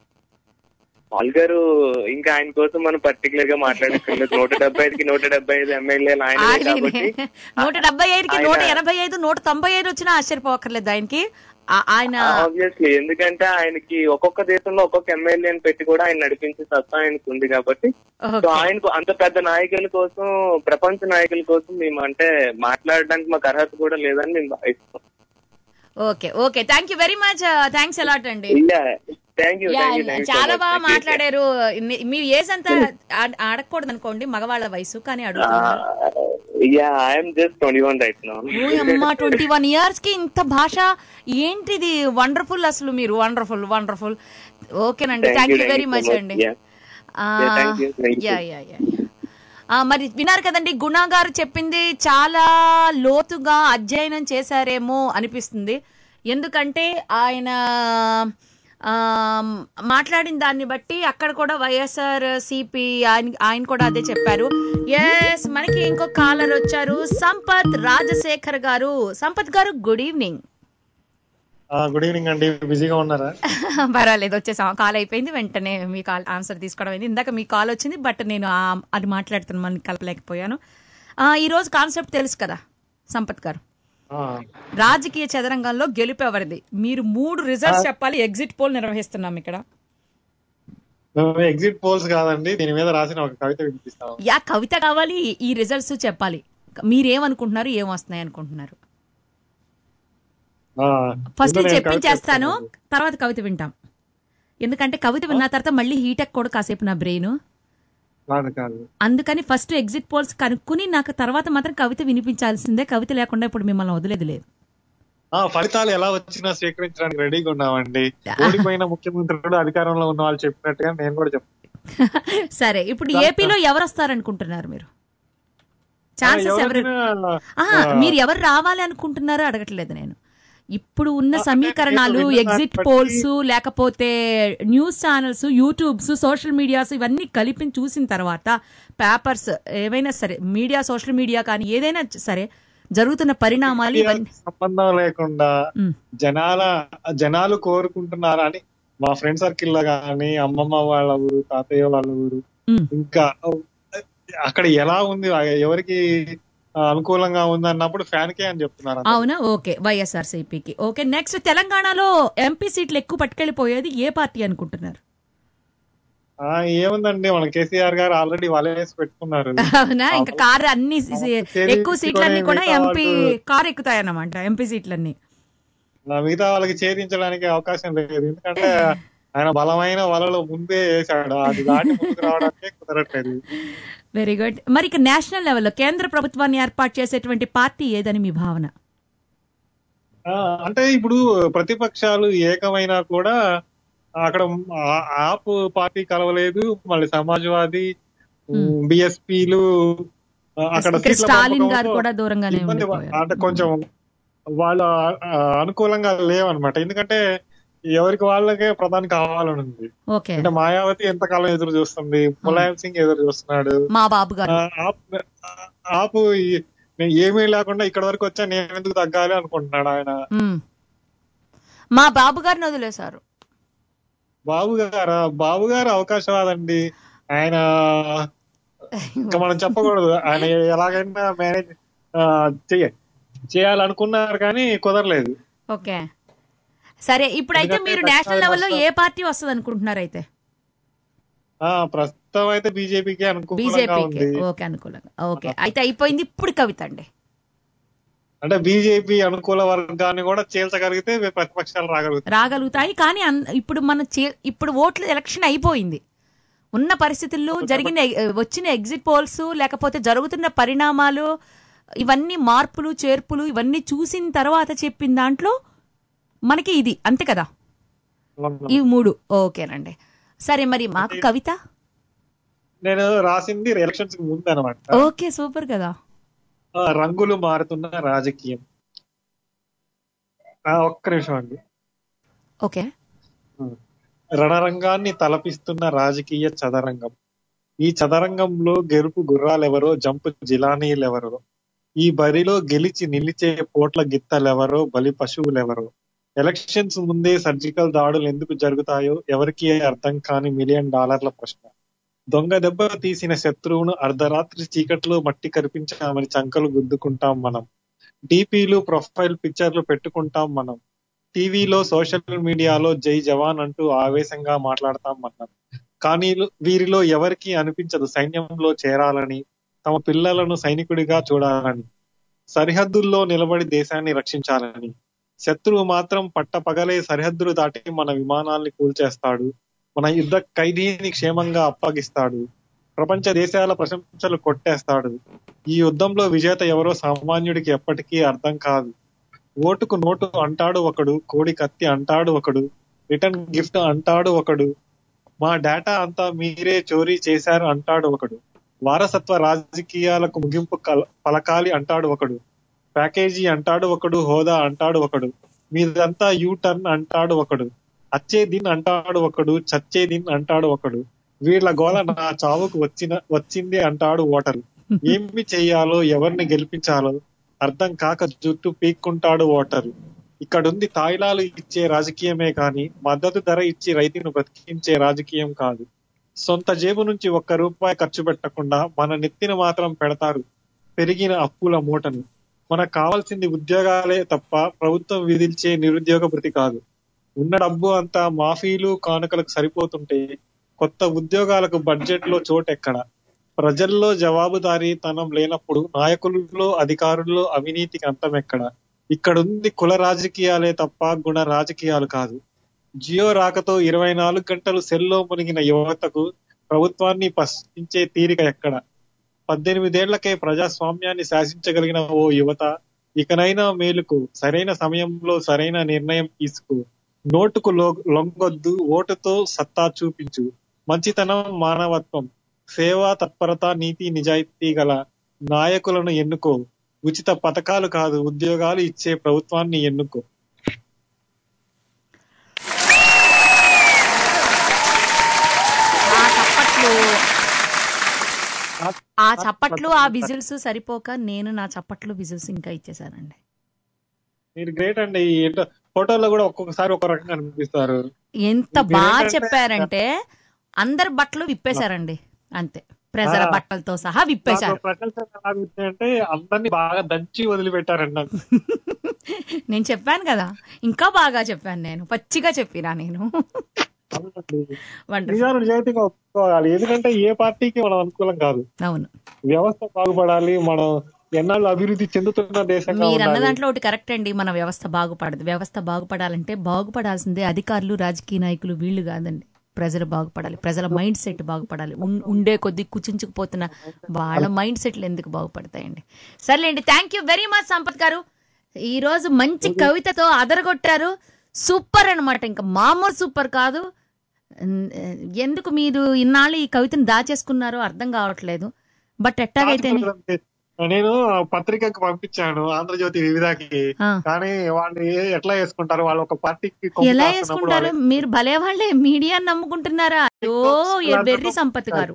పాల్ గారు ఇంకా ఆయన కోసం మనం పర్టికులర్ గా మాట్లాడక్కర్లేదు నూట డెబ్బై ఐదుకి నూట డెబ్బై ఐదు ఎమ్మెల్యేలు ఆయన కాబట్టి నూట డెబ్బై ఐదుకి ఆయన- నూట ఎనభై ఐదు నూట తొంభై ఐదు వచ్చినా ఆశ్చర్యపోకర్లేదు ఆయనకి ఆ- ఆయన ఆబ్వియస్లీ ఎందుకంటే ఆయనకి ఒక్కొక్క దేశంలో ఒక్కొక్క ఎమ్మెల్యేని పెట్టి కూడా ఆయన నడిపించే సత్తా ఆయనకు ఉంది కాబట్టి సో ఆయనకు అంత పెద్ద నాయకుల కోసం ప్రపంచ నాయకుల కోసం మేము అంటే మాట్లాడడానికి మాకు అర్హత కూడా లేదని మేము భావిస్తాం okay okay thank you very much thanks a lot అండి థ్యాంక్ యూ Yeah, చాలా బాగా మాట్లాడారు మీ- మీ ఏజ్ అంతా ఆడ- అడగకూడదు అనుకోండి మగవాళ్ళ వయసు కానీ అడుగుతున్నారు yeah I'm just twenty one right no అమ్మా ట్వంటీ వన్ ఇయర్స్ కి ఇంత భాష ఏంటిది వండర్ఫుల్ అసలు మీరు వండర్ఫుల్ వండర్ఫుల్ ఓకేనండి Thank thank you, you thank very you so much much. అండి Yeah. ఆ, Yeah, thank you, thank you. Yeah yeah yeah yeah. ఆ, మరి విన్నారు కదండి గుణ గారు చెప్పింది చాలా లోతుగా అధ్యయనం చేశారేమో అనిపిస్తుంది ఎందుకంటే ఆయన ఆ, మాట్లాడిన దాన్ని బట్టి అక్కడ కూడా వైఎస్ఆర్ సిపి ఆయన ఆయన కూడా అదే చెప్పారు ఎస్ మనకి ఇంకో కాలర్ వచ్చారు సంపత్ రాజశేఖర్ గారు సంపత్ గారు గుడ్ ఈవినింగ్ గుడ్ ఈవినింగ్ అండి బిజీగా ఉన్నారా పర్వాలేదు వచ్చేసాం కాల్ అయిపోయింది వెంటనే మీ కాల్ ఆన్సర్ తీసుకోవడం అయింది ఇందాక మీ కాల్ వచ్చింది బట్ నేను ఆ- అది మాట్లాడుతున్న మనకి కలపలేకపోయాను ఆ, ఈ రోజు కాన్సెప్ట్ తెలుసు కదా సంపత్ గారు ఆ, రాజకీయ చదరంగంలో గెలుపు ఎవరిది మీరు మూడు రిజల్ట్స్ చెప్పాలి ఎగ్జిట్ పోల్ నిర్వహిస్తున్నాం ఇక్కడ మేము ఎగ్జిట్ పోల్స్ కాదండి దీని మీద రాసిన ఒక కవిత వినిపిస్తాం యా కవిత కావాలి ఈ రిజల్ట్స్ చెప్పాలి మీరేమనుకుంటున్నారు ఏం వస్తున్నాయి అనుకుంటున్నారు ఆ, ఫస్ట్ ఇందులో నేను చెప్పించేస్తాను కవిత తర్వాత కవిత వింటాం ఎందుకంటే కవిత విన్న తర్వాత మళ్ళీ హీటెక్ కూడా కాసేపు నా బ్రెయిన్ కాదు కాదు అందుకని ఫస్ట్ ఎగ్జిట్ పోల్స్ కనుక్కుని నాకు తర్వాత మాత్రం కవిత వినిపించాల్సిందే కవిత లేకుండా ఇప్పుడు మిమ్మల్ని వదిలేదు లేదు ఆ ఫలితాలు ఎలా వచ్చినా స్వీకరించడానికి రెడీగా ఉన్నామండి ఓడిపోయిన ముఖ్యమంత్రులు అధికారంలో ఉన్న వాళ్ళు చెప్పినట్టుగా నేను కూడా చెప్తాను సరే ఇప్పుడు ఏపీలో ఎవరు వస్తారనుకుంటున్నారు మీరు ఛాన్సెస్ ఎవరు ఎవరైనా, ఆహా, ఆ, మీరు ఎవరు రావాలి అనుకుంటున్నారో అడగట్లేదు నేను ఇప్పుడు ఉన్న సమీకరణాలు విన్న ఎగ్జిట్ దాన్ని పోల్స్ లేకపోతే news channels YouTubes social medias ఇవన్నీ కలిపి చూసిన తర్వాత పేపర్స్ ఏవైనా సరే మీడియా సోషల్ మీడియా కానీ ఏదైనా సరే జరుగుతున్న పరిణామాలు ఇవన్నీ సంబంధం లేకుండా జనాల జనాలు కోరుకుంటున్నారా అని మా ఫ్రెండ్ సర్కిల్ లో గానీ అమ్మమ్మ వాళ్ళ ఊరు తాతయ్య వాళ్ళ ఊరు ఇంకా అక్కడ ఎలా ఉంది ఎవరికి ఆ, అనుకూలంగా ఉంది అన్నప్పుడు ఫ్యాన్ కే అని చెప్తున్నారు అందరూ. అవునా ఓకే వైఎస్ఆర్ సిపికి ఓకే నెక్స్ట్ తెలంగాణలో ఎంపీ సీట్లు ఎక్కువ పట్టుకెళ్ళిపోయేది ఏ పార్టీ అనుకుంటున్నారు ఆ, ఏముందండి మన కేసీఆర్ గారు ఆల్రెడీ వలేసి పెట్టుకున్నారు అవునా ఇంకా కారు అన్ని తెలిసి ఎక్కువ సీట్లన్నీ కూడా మిగతా ఎంపీ వాళ్ళు- కారు ఎక్కుతాయన్నమాట ఎంపీ సీట్లన్నీ ఆ, మిగతా వాళ్ళకి ఛేదించడానికి అవకాశం లేదు ఎందుకంటే ఆయన బలమైన వలలు ముందే వేశాడు అది దాటి ముందుకు రావడానికి కుదరట్లేదు వెరీ గుడ్ మరి ఇక నేషనల్ లెవెల్లో కేంద్ర ప్రభుత్వాన్ని ఏర్పాటు చేసేటువంటి పార్టీ ఏదని మీ భావన ఆ, అంటే ఇప్పుడు ప్రతిపక్షాలు ఏకమైనా కూడా అక్కడ ఆ- ఆప్ పార్టీ కలవలేదు మళ్ళీ సమాజ్వాది బిఎస్పీలు అక్కడ ఇక్కడ సీట్ల స్టాలిన్ పంపకంతో గారు కూడా దూరంగానే ఇబ్బంది ప- ఉండిపోయారు. అంటే కొంచెం వాళ్ళ ఆ, అనుకూలంగా లేవన్నమాట ఎందుకంటే ఎవరికి వాళ్ళకే ప్రధాని కావాలని ఉంది ఓకే అంటే మాయావతి ఎంతకాలం ఎదురు చూస్తుంది ములాయం సింగ్ ఎదురు చూస్తున్నాడు మా బాబు గారు ఆ, ఆప్- ఆపు ఈ- నేను ఏమీ లేకుండా ఇక్కడ వరకు వచ్చా నేను ఎందుకు తగ్గాలి అనుకుంటున్నాడు ఆయన మ్మ్. మా బాబు గారిని వదిలేశారు బాబు గారా బాబు గారు అవకాశవాదండి ఆయన ఇంకా మనం చెప్పకూడదు ఆయన ఎలాగైనా మేనేజ్ చెయ్య చేయాలనుకున్నారు కానీ కుదరలేదు ఓకే సరే ఇప్పుడైతే ఎందుకంటే మీరు కష్టాలు నేషనల్ లెవెల్లో ఏ నష్టాలు- పార్టీ వస్తుంది అనుకుంటున్నారు అయితే ఆ ప్రస్తుతం అయితే బీజేపీకి అనుకూలంగా బీజేపీకి ఉంది ఓకే అనుకూలంగా ఓకే అయితే అయిపోయింది ఇప్పుడు కవిత అండి అంటే బీజేపీ అనుకూల వర్గాన్ని కూడా చేల్చగలిగితే ప్రతిపక్షాలు రాగలుగుతాయి రాగలుగుతాయి కానీ అన్- ఇప్పుడు మన చే- ఇప్పుడు ఓట్ల ఎలక్షన్ అయిపోయింది ఉన్న పరిస్థితుల్లో జరిగిన ఎ- వచ్చిన ఎగ్జిట్ పోల్స్ లేకపోతే జరుగుతున్న పరిణామాలు ఇవన్నీ మార్పులు చేర్పులు ఇవన్నీ చూసిన తర్వాత చెప్పిన దాంట్లో మనకి ఇది అంతే కదా ఈ మూడు ఓకేనండి సరే మరి మాకు కవిత నేను రాసింది ఎలక్షన్స్ కి ముందు అనమాట ఓకే సూపర్ కదా రంగులు మారుతున్న రాజకీయం ఆ, ఒక్క నిమిషం అండి ఓకే రణరంగాన్ని తలపిస్తున్న రాజకీయ చదరంగం ఈ చదరంగంలో గెలుపు గుర్రాలెవరో జంపు జిలానీలెవరో ఈ బరిలో గెలిచి నిలిచే పోట్ల గిత్తలెవరో బలి పశువులెవరో ఎలక్షన్స్ ముందే సర్జికల్ దాడులు ఎందుకు జరుగుతాయో ఎవరికీ అర్థం కాని మిలియన్ డాలర్ల ప్రశ్న దొంగ దెబ్బ తీసిన శత్రువును అర్ధరాత్రి చీకట్లో మట్టి కరిపించామని చంకలు గుద్దుకుంటాం మనం డీపీలు ప్రొఫైల్ పిక్చర్లు పెట్టుకుంటాం మనం టీవీలో సోషల్ మీడియాలో జై జవాన్ అంటూ ఆవేశంగా మాట్లాడతాం మనం కానీ వీరిలో ఎవరికీ అనిపించదు సైన్యంలో చేరాలని తమ పిల్లలను సైనికుడిగా చూడాలని సరిహద్దుల్లో నిలబడి దేశాన్ని రక్షించాలని శత్రువు మాత్రం పట్టపగలే సరిహద్దులు దాటి మన విమానాల్ని కూల్చేస్తాడు మన యుద్ధ ఖైదీని క్షేమంగా అప్పగిస్తాడు ప్రపంచ దేశాల ప్రశంసలు కొట్టేస్తాడు ఈ యుద్ధంలో విజేత ఎవరో సామాన్యుడికి ఎప్పటికీ అర్థం కాదు ఓటుకు నోటు అంటాడు ఒకడు కోడి కత్తి అంటాడు ఒకడు రిటర్న్ గిఫ్ట్ అంటాడు ఒకడు మా డేటా అంతా మీరే చోరీ చేశారు అంటాడు ఒకడు వారసత్వ రాజకీయాలకు ముగింపు కల- పలకాలి అంటాడు ఒకడు ప్యాకేజీ అంటాడు ఒకడు హోదా అంటాడు ఒకడు మీదంతా యూ టర్న్ అంటాడు ఒకడు అచ్చే దిన్ అంటాడు ఒకడు చచ్చే దిన్ అంటాడు ఒకడు వీళ్ళ గోల నా చావుకు వచ్చిన వచ్చింది అంటాడు ఓటరు ఏమి చెయ్యాలో ఎవరిని గెలిపించాలో అర్థం కాక జుట్టు పీక్కుంటాడు ఓటరు ఇక్కడుంది తాయిలాలు ఇచ్చే రాజకీయమే కాని మద్దతు ధర ఇచ్చి రైతును బ్రతికించే రాజకీయం కాదు సొంత జేబు నుంచి ఒక్క రూపాయి ఖర్చు పెట్టకుండా మన నెత్తిన మాత్రం పెడతారు పెరిగిన అప్పుల మూటను మనకు కావాల్సింది ఉద్యోగాలే తప్ప ప్రభుత్వం విధించే నిరుద్యోగ భృతి కాదు ఉన్న డబ్బు అంతా మాఫీలు కానుకలకు సరిపోతుంటే కొత్త ఉద్యోగాలకు బడ్జెట్ లో చోటెక్కడ ప్రజల్లో జవాబుదారీతనం లేనప్పుడు నాయకులలో అధికారుల్లో అవినీతికి అంతం ఎక్కడ ఇక్కడుంది కుల రాజకీయాలే తప్ప గుణ రాజకీయాలు కాదు జియో రాకతో ఇరవై నాలుగు గంటలు సెల్లో మునిగిన యువతకు ప్రభుత్వాన్ని ప్రశ్నించే తీరిక ఎక్కడ పద్దెనిమిదేళ్లకే ప్రజాస్వామ్యాన్ని శాసించగలిగిన ఓ యువత ఇకనైనా మేలుకు సరైన సమయంలో సరైన నిర్ణయం తీసుకో నోటుకు లో- లొంగొద్దు ఓటుతో సత్తా చూపించు మంచితనం మానవత్వం సేవా తత్పరత నీతి నిజాయితీ గల నాయకులను ఎన్నుకో ఉచిత పథకాలు కాదు ఉద్యోగాలు ఇచ్చే ప్రభుత్వాన్ని ఎన్నుకో ఆ చప్పట్లు ఆ చప్పట్లు ఆ విజిల్స్ సరిపోక నేను నా చప్పట్లు విజిల్స్ ఇంకా ఇచ్చేసానండి మీరు గ్రేట్ అండి ఏంటో ఫోటోలో కూడా ఒక్కొక్కసారి ఒక రకంగా అనిపిస్తారు ఎంత మీరు బాగా ఏంటంటే- చెప్పారంటే అందరి బట్టలు విప్పేశారండి అంతే ప్రజల ఆ. బట్టలతో సహా విప్పేశారు నాకు ప్రశంసలు ఎలా అంటే అందరినీ బాగా దంచి వదిలిపెట్టారండి నాకు నేను చెప్పాను కదా ఇంకా బాగా చెప్పాను నేను పచ్చిగా చెప్పినా నేను Wonderful. నిజాలు నిజాయితీగా ఒప్పుకోవాలి ఎందుకంటే ఏ పార్టీకి మనం అనుకూలం కాదు అవును వ్యవస్థ బాగుపడాలి మనం ఎన్నాళ్ళు అభివృద్ధి చెందుతున్న దేశంగా మీరు అన్న ఉండాలి దాంట్లో ఒకటి కరెక్ట్ అండి మన వ్యవస్థ బాగుపడదు వ్యవస్థ బాగుపడాలంటే బాగుపడాల్సిందే అధికారులు రాజకీయ నాయకులు వీళ్ళు కాదండి ప్రజలు బాగుపడాలి ప్రజల మైండ్ సెట్ బాగుపడాలి ఉన్- ఉండే కొద్ది కుచించుకుపోతున్న వాళ్ళ మైండ్ సెట్లు ఎందుకు బాగుపడతాయండి సర్లేండి thank you very much Sampath garu ఈ రోజు మంచి కవితతో అదరగొట్టారు సూపర్ అన్నమాట ఇంకా మామూలు సూపర్ కాదు ఉన్- ఎందుకు మీరు ఇన్నాళ్ళు ఈ కవితను దాచేసుకున్నారో అర్థం కావట్లేదు బట్ ఎట్టాగైతే నేను పత్రికకు పంపించాను ఆంధ్రజ్యోతి వివిధకి ఆ. కానీ వాళ్ళు ఏ- ఎట్లా వేసుకుంటారు వాళ్ళు ఒక పార్టీకి ఎలా కొమ్ము కాస్తున్నప్పుడు వేసుకుంటారు వాళ్ళు- మీరు భలే వాళ్ళే మీడియా నమ్ముకుంటున్నారా అయ్యో ఏ బెర్రీ సంపత్ గారు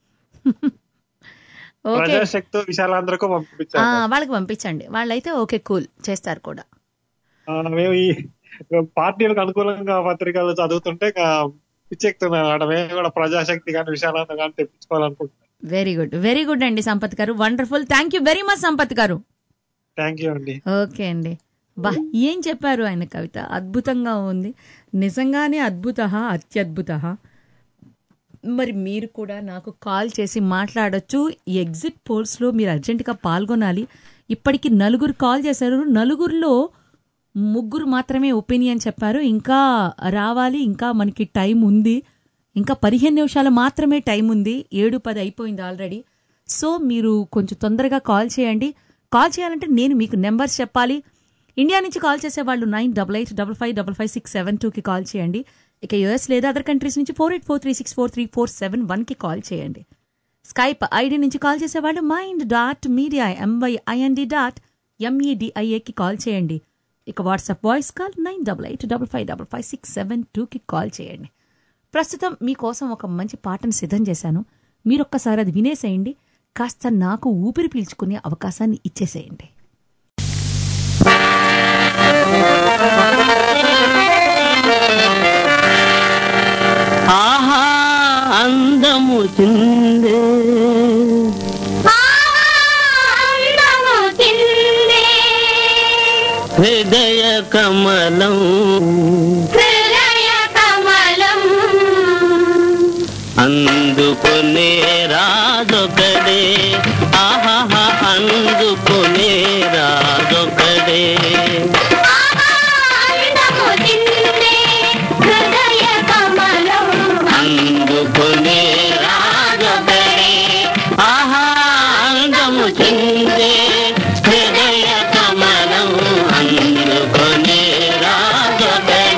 ఓకే ప్రజాశక్తి విశాలాంధ్రకు ఆ, పంపించాను వాళ్ళకి పంపించండి వాళ్ళైతే ఓకే కూల్ చేస్తారు కూడా ఆ, మేము ఈ పార్టీలకు అనుకూలంగా పత్రికలు చదువుతుంటే ఇక పిచ్చెక్కుతున్నాం అన్నమాట మేము కూడా ప్రజాశక్తి కానీ విశాలాంధ్ర కానీ తెప్పించుకోవాలనుకుంటున్నాం వెరీ గుడ్ వెరీ గుడ్ అండి Sampath garu wonderful thank you very much Sampath garu thank you అండి ఓకే అండి బా ఏం చెప్పారు ఆయన కవిత అద్భుతంగా ఉంది నిజంగానే అద్భుత అత్యద్భుత మరి మీరు కూడా నాకు కాల్ చేసి మాట్లాడొచ్చు ఈ ఎగ్జిట్ పోల్స్లో మీరు అర్జెంటుగా పాల్గొనాలి ఇప్పటికి నలుగురు కాల్ చేశారు నలుగురిలో ముగ్గురు మాత్రమే ఒపీనియన్ చెప్పారు ఇంకా రావాలి ఇంకా మనకి టైం ఉంది ఇంకా పదిహేను నిమిషాలు మాత్రమే టైం ఉంది ఏడు పది అయిపోయింది ఆల్రెడీ సో మీరు కొంచెం తొందరగా కాల్ చేయండి కాల్ చేయాలంటే నేను మీకు నెంబర్స్ చెప్పాలి ఇండియా నుంచి కాల్ చేసే వాళ్ళు nine double eight double five double five six seven టూకి కాల్ చేయండి ఇక యుఎస్ లేదా అదర్ కంట్రీస్ నుంచి four eight four three six four three four seven వన్కి కాల్ చేయండి స్కైప్ ఐడి నుంచి కాల్ చేసేవాళ్ళు mind dot Media M Y I N D dot ఎంఈడిఐఏకి కాల్ చేయండి ఇక WhatsApp voice call nine double eight double five double five six seven టూకి call చేయండి ప్రస్తుతం మీకోసం ఒక మంచి పాటను సిద్ధం చేశాను మీరొక్కసారి అది వినేసేయండి కాస్త నాకు ఊపిరి పీల్చుకునే అవకాశాన్ని ఇచ్చేసేయండి ఆహా అందము చిందే హృదయ కమలం అందుకునే రాజొకడే ఆహా అందుకునే రాజొకడే అందుకునే రాజొకడే ఆహా అందము చిందే హృదయ కమలం అందుకునే రాజొకడే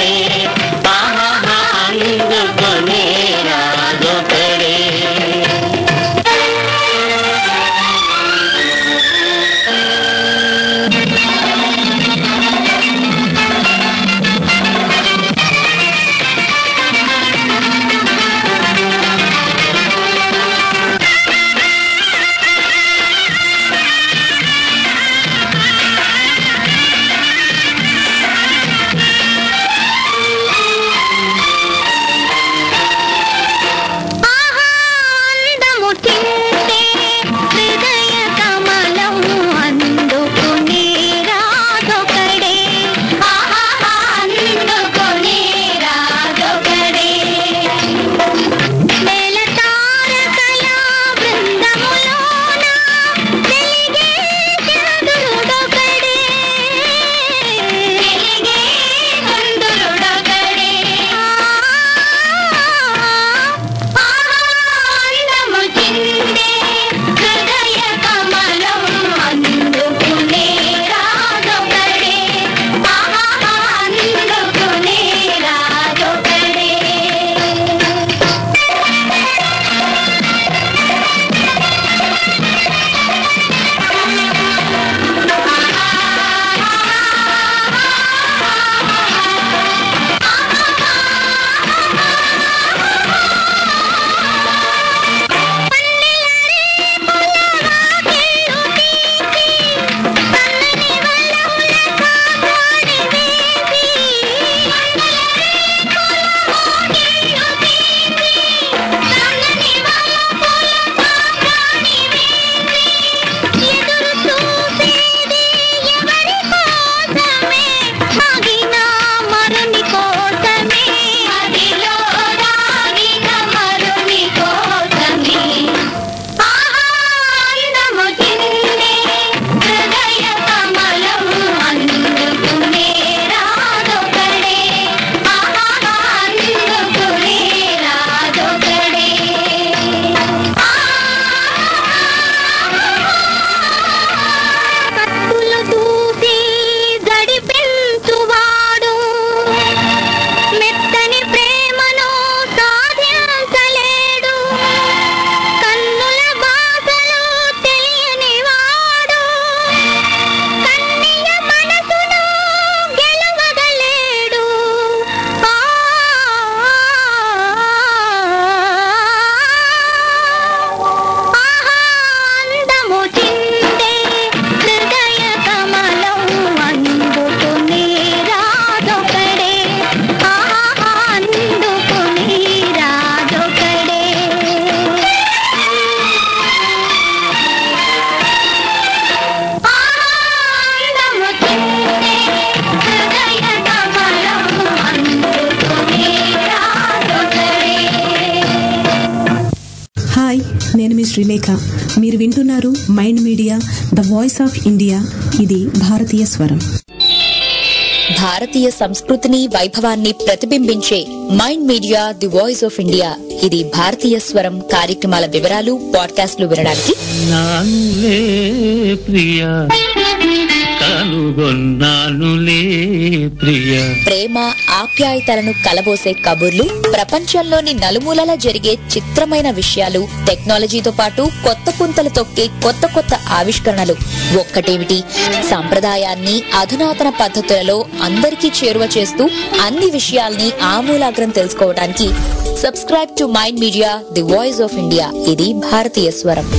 శ్రీలేఖ మీరు వింటున్నారు mind media the voice of India ఇది భారతీయ స్వరం భారతీయ సంస్కృతిని వైభవాన్ని ప్రతిబింబించే Mind media the voice of India ఇది భారతీయ స్వరం కార్యక్రమాల వివరాలు పాడ్కాస్ట్లు వినడానికి నానులే ప్రియ కనుగొన్నానులే ప్రియ ప్రేమ ఆప్యాయతలను కలబోసే కబుర్లు ప్రపంచంలోని నలుమూలలా జరిగే చిత్రమైన విషయాలు టెక్నాలజీతో పాటు కొత్త పుంతలు తొక్కే కొత్త కొత్త ఆవిష్కరణలు ఒక్కటేమిటి సంప్రదాయాన్ని అధునాతన పద్ధతులలో అందరికీ చేరువ చేస్తూ అన్ని విషయాల్ని ఆమూలాగ్రం తెలుసుకోవడానికి subscribe to mind media the voice of India ఇది భారతీయ స్వరం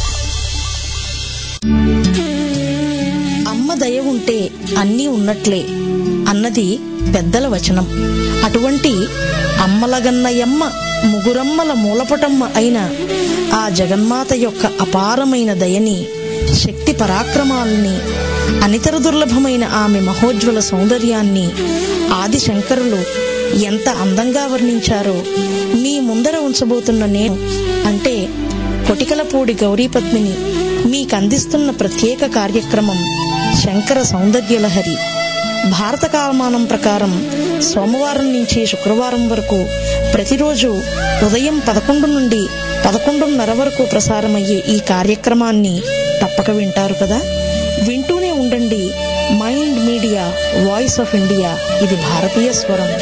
అమ్మ దయ ఉంటే అన్నీ ఉన్నట్లే అన్నది పెద్దల వచనం అటువంటి అమ్మలగన్నయమ్మ ముగురమ్మల మూలపటమ్మ అయిన ఆ జగన్మాత యొక్క అపారమైన దయని శక్తి పరాక్రమాలని అనితర దుర్లభమైన ఆమె మహోజ్వల సౌందర్యాన్ని ఆది శంకరులు ఎంత అందంగా వర్ణించారో మీ ముందర ఉంచబోతున్న నేను అంటే కొటికలపూడి గౌరీపద్మిని మీకందిస్తున్న ప్రత్యేక కార్యక్రమం శంకర సౌందర్యలహరి భారత కాలమానం ప్రకారం సోమవారం నుంచి శుక్రవారం వరకు ప్రతిరోజు ఉదయం పదకొండు నుండి పదకొండున్నర వరకు ప్రసారమయ్యే ఈ కార్యక్రమాన్ని తప్పక వింటారు కదా వింటూనే ఉండండి Mind Media voice of India ఇది భారతీయ స్వరం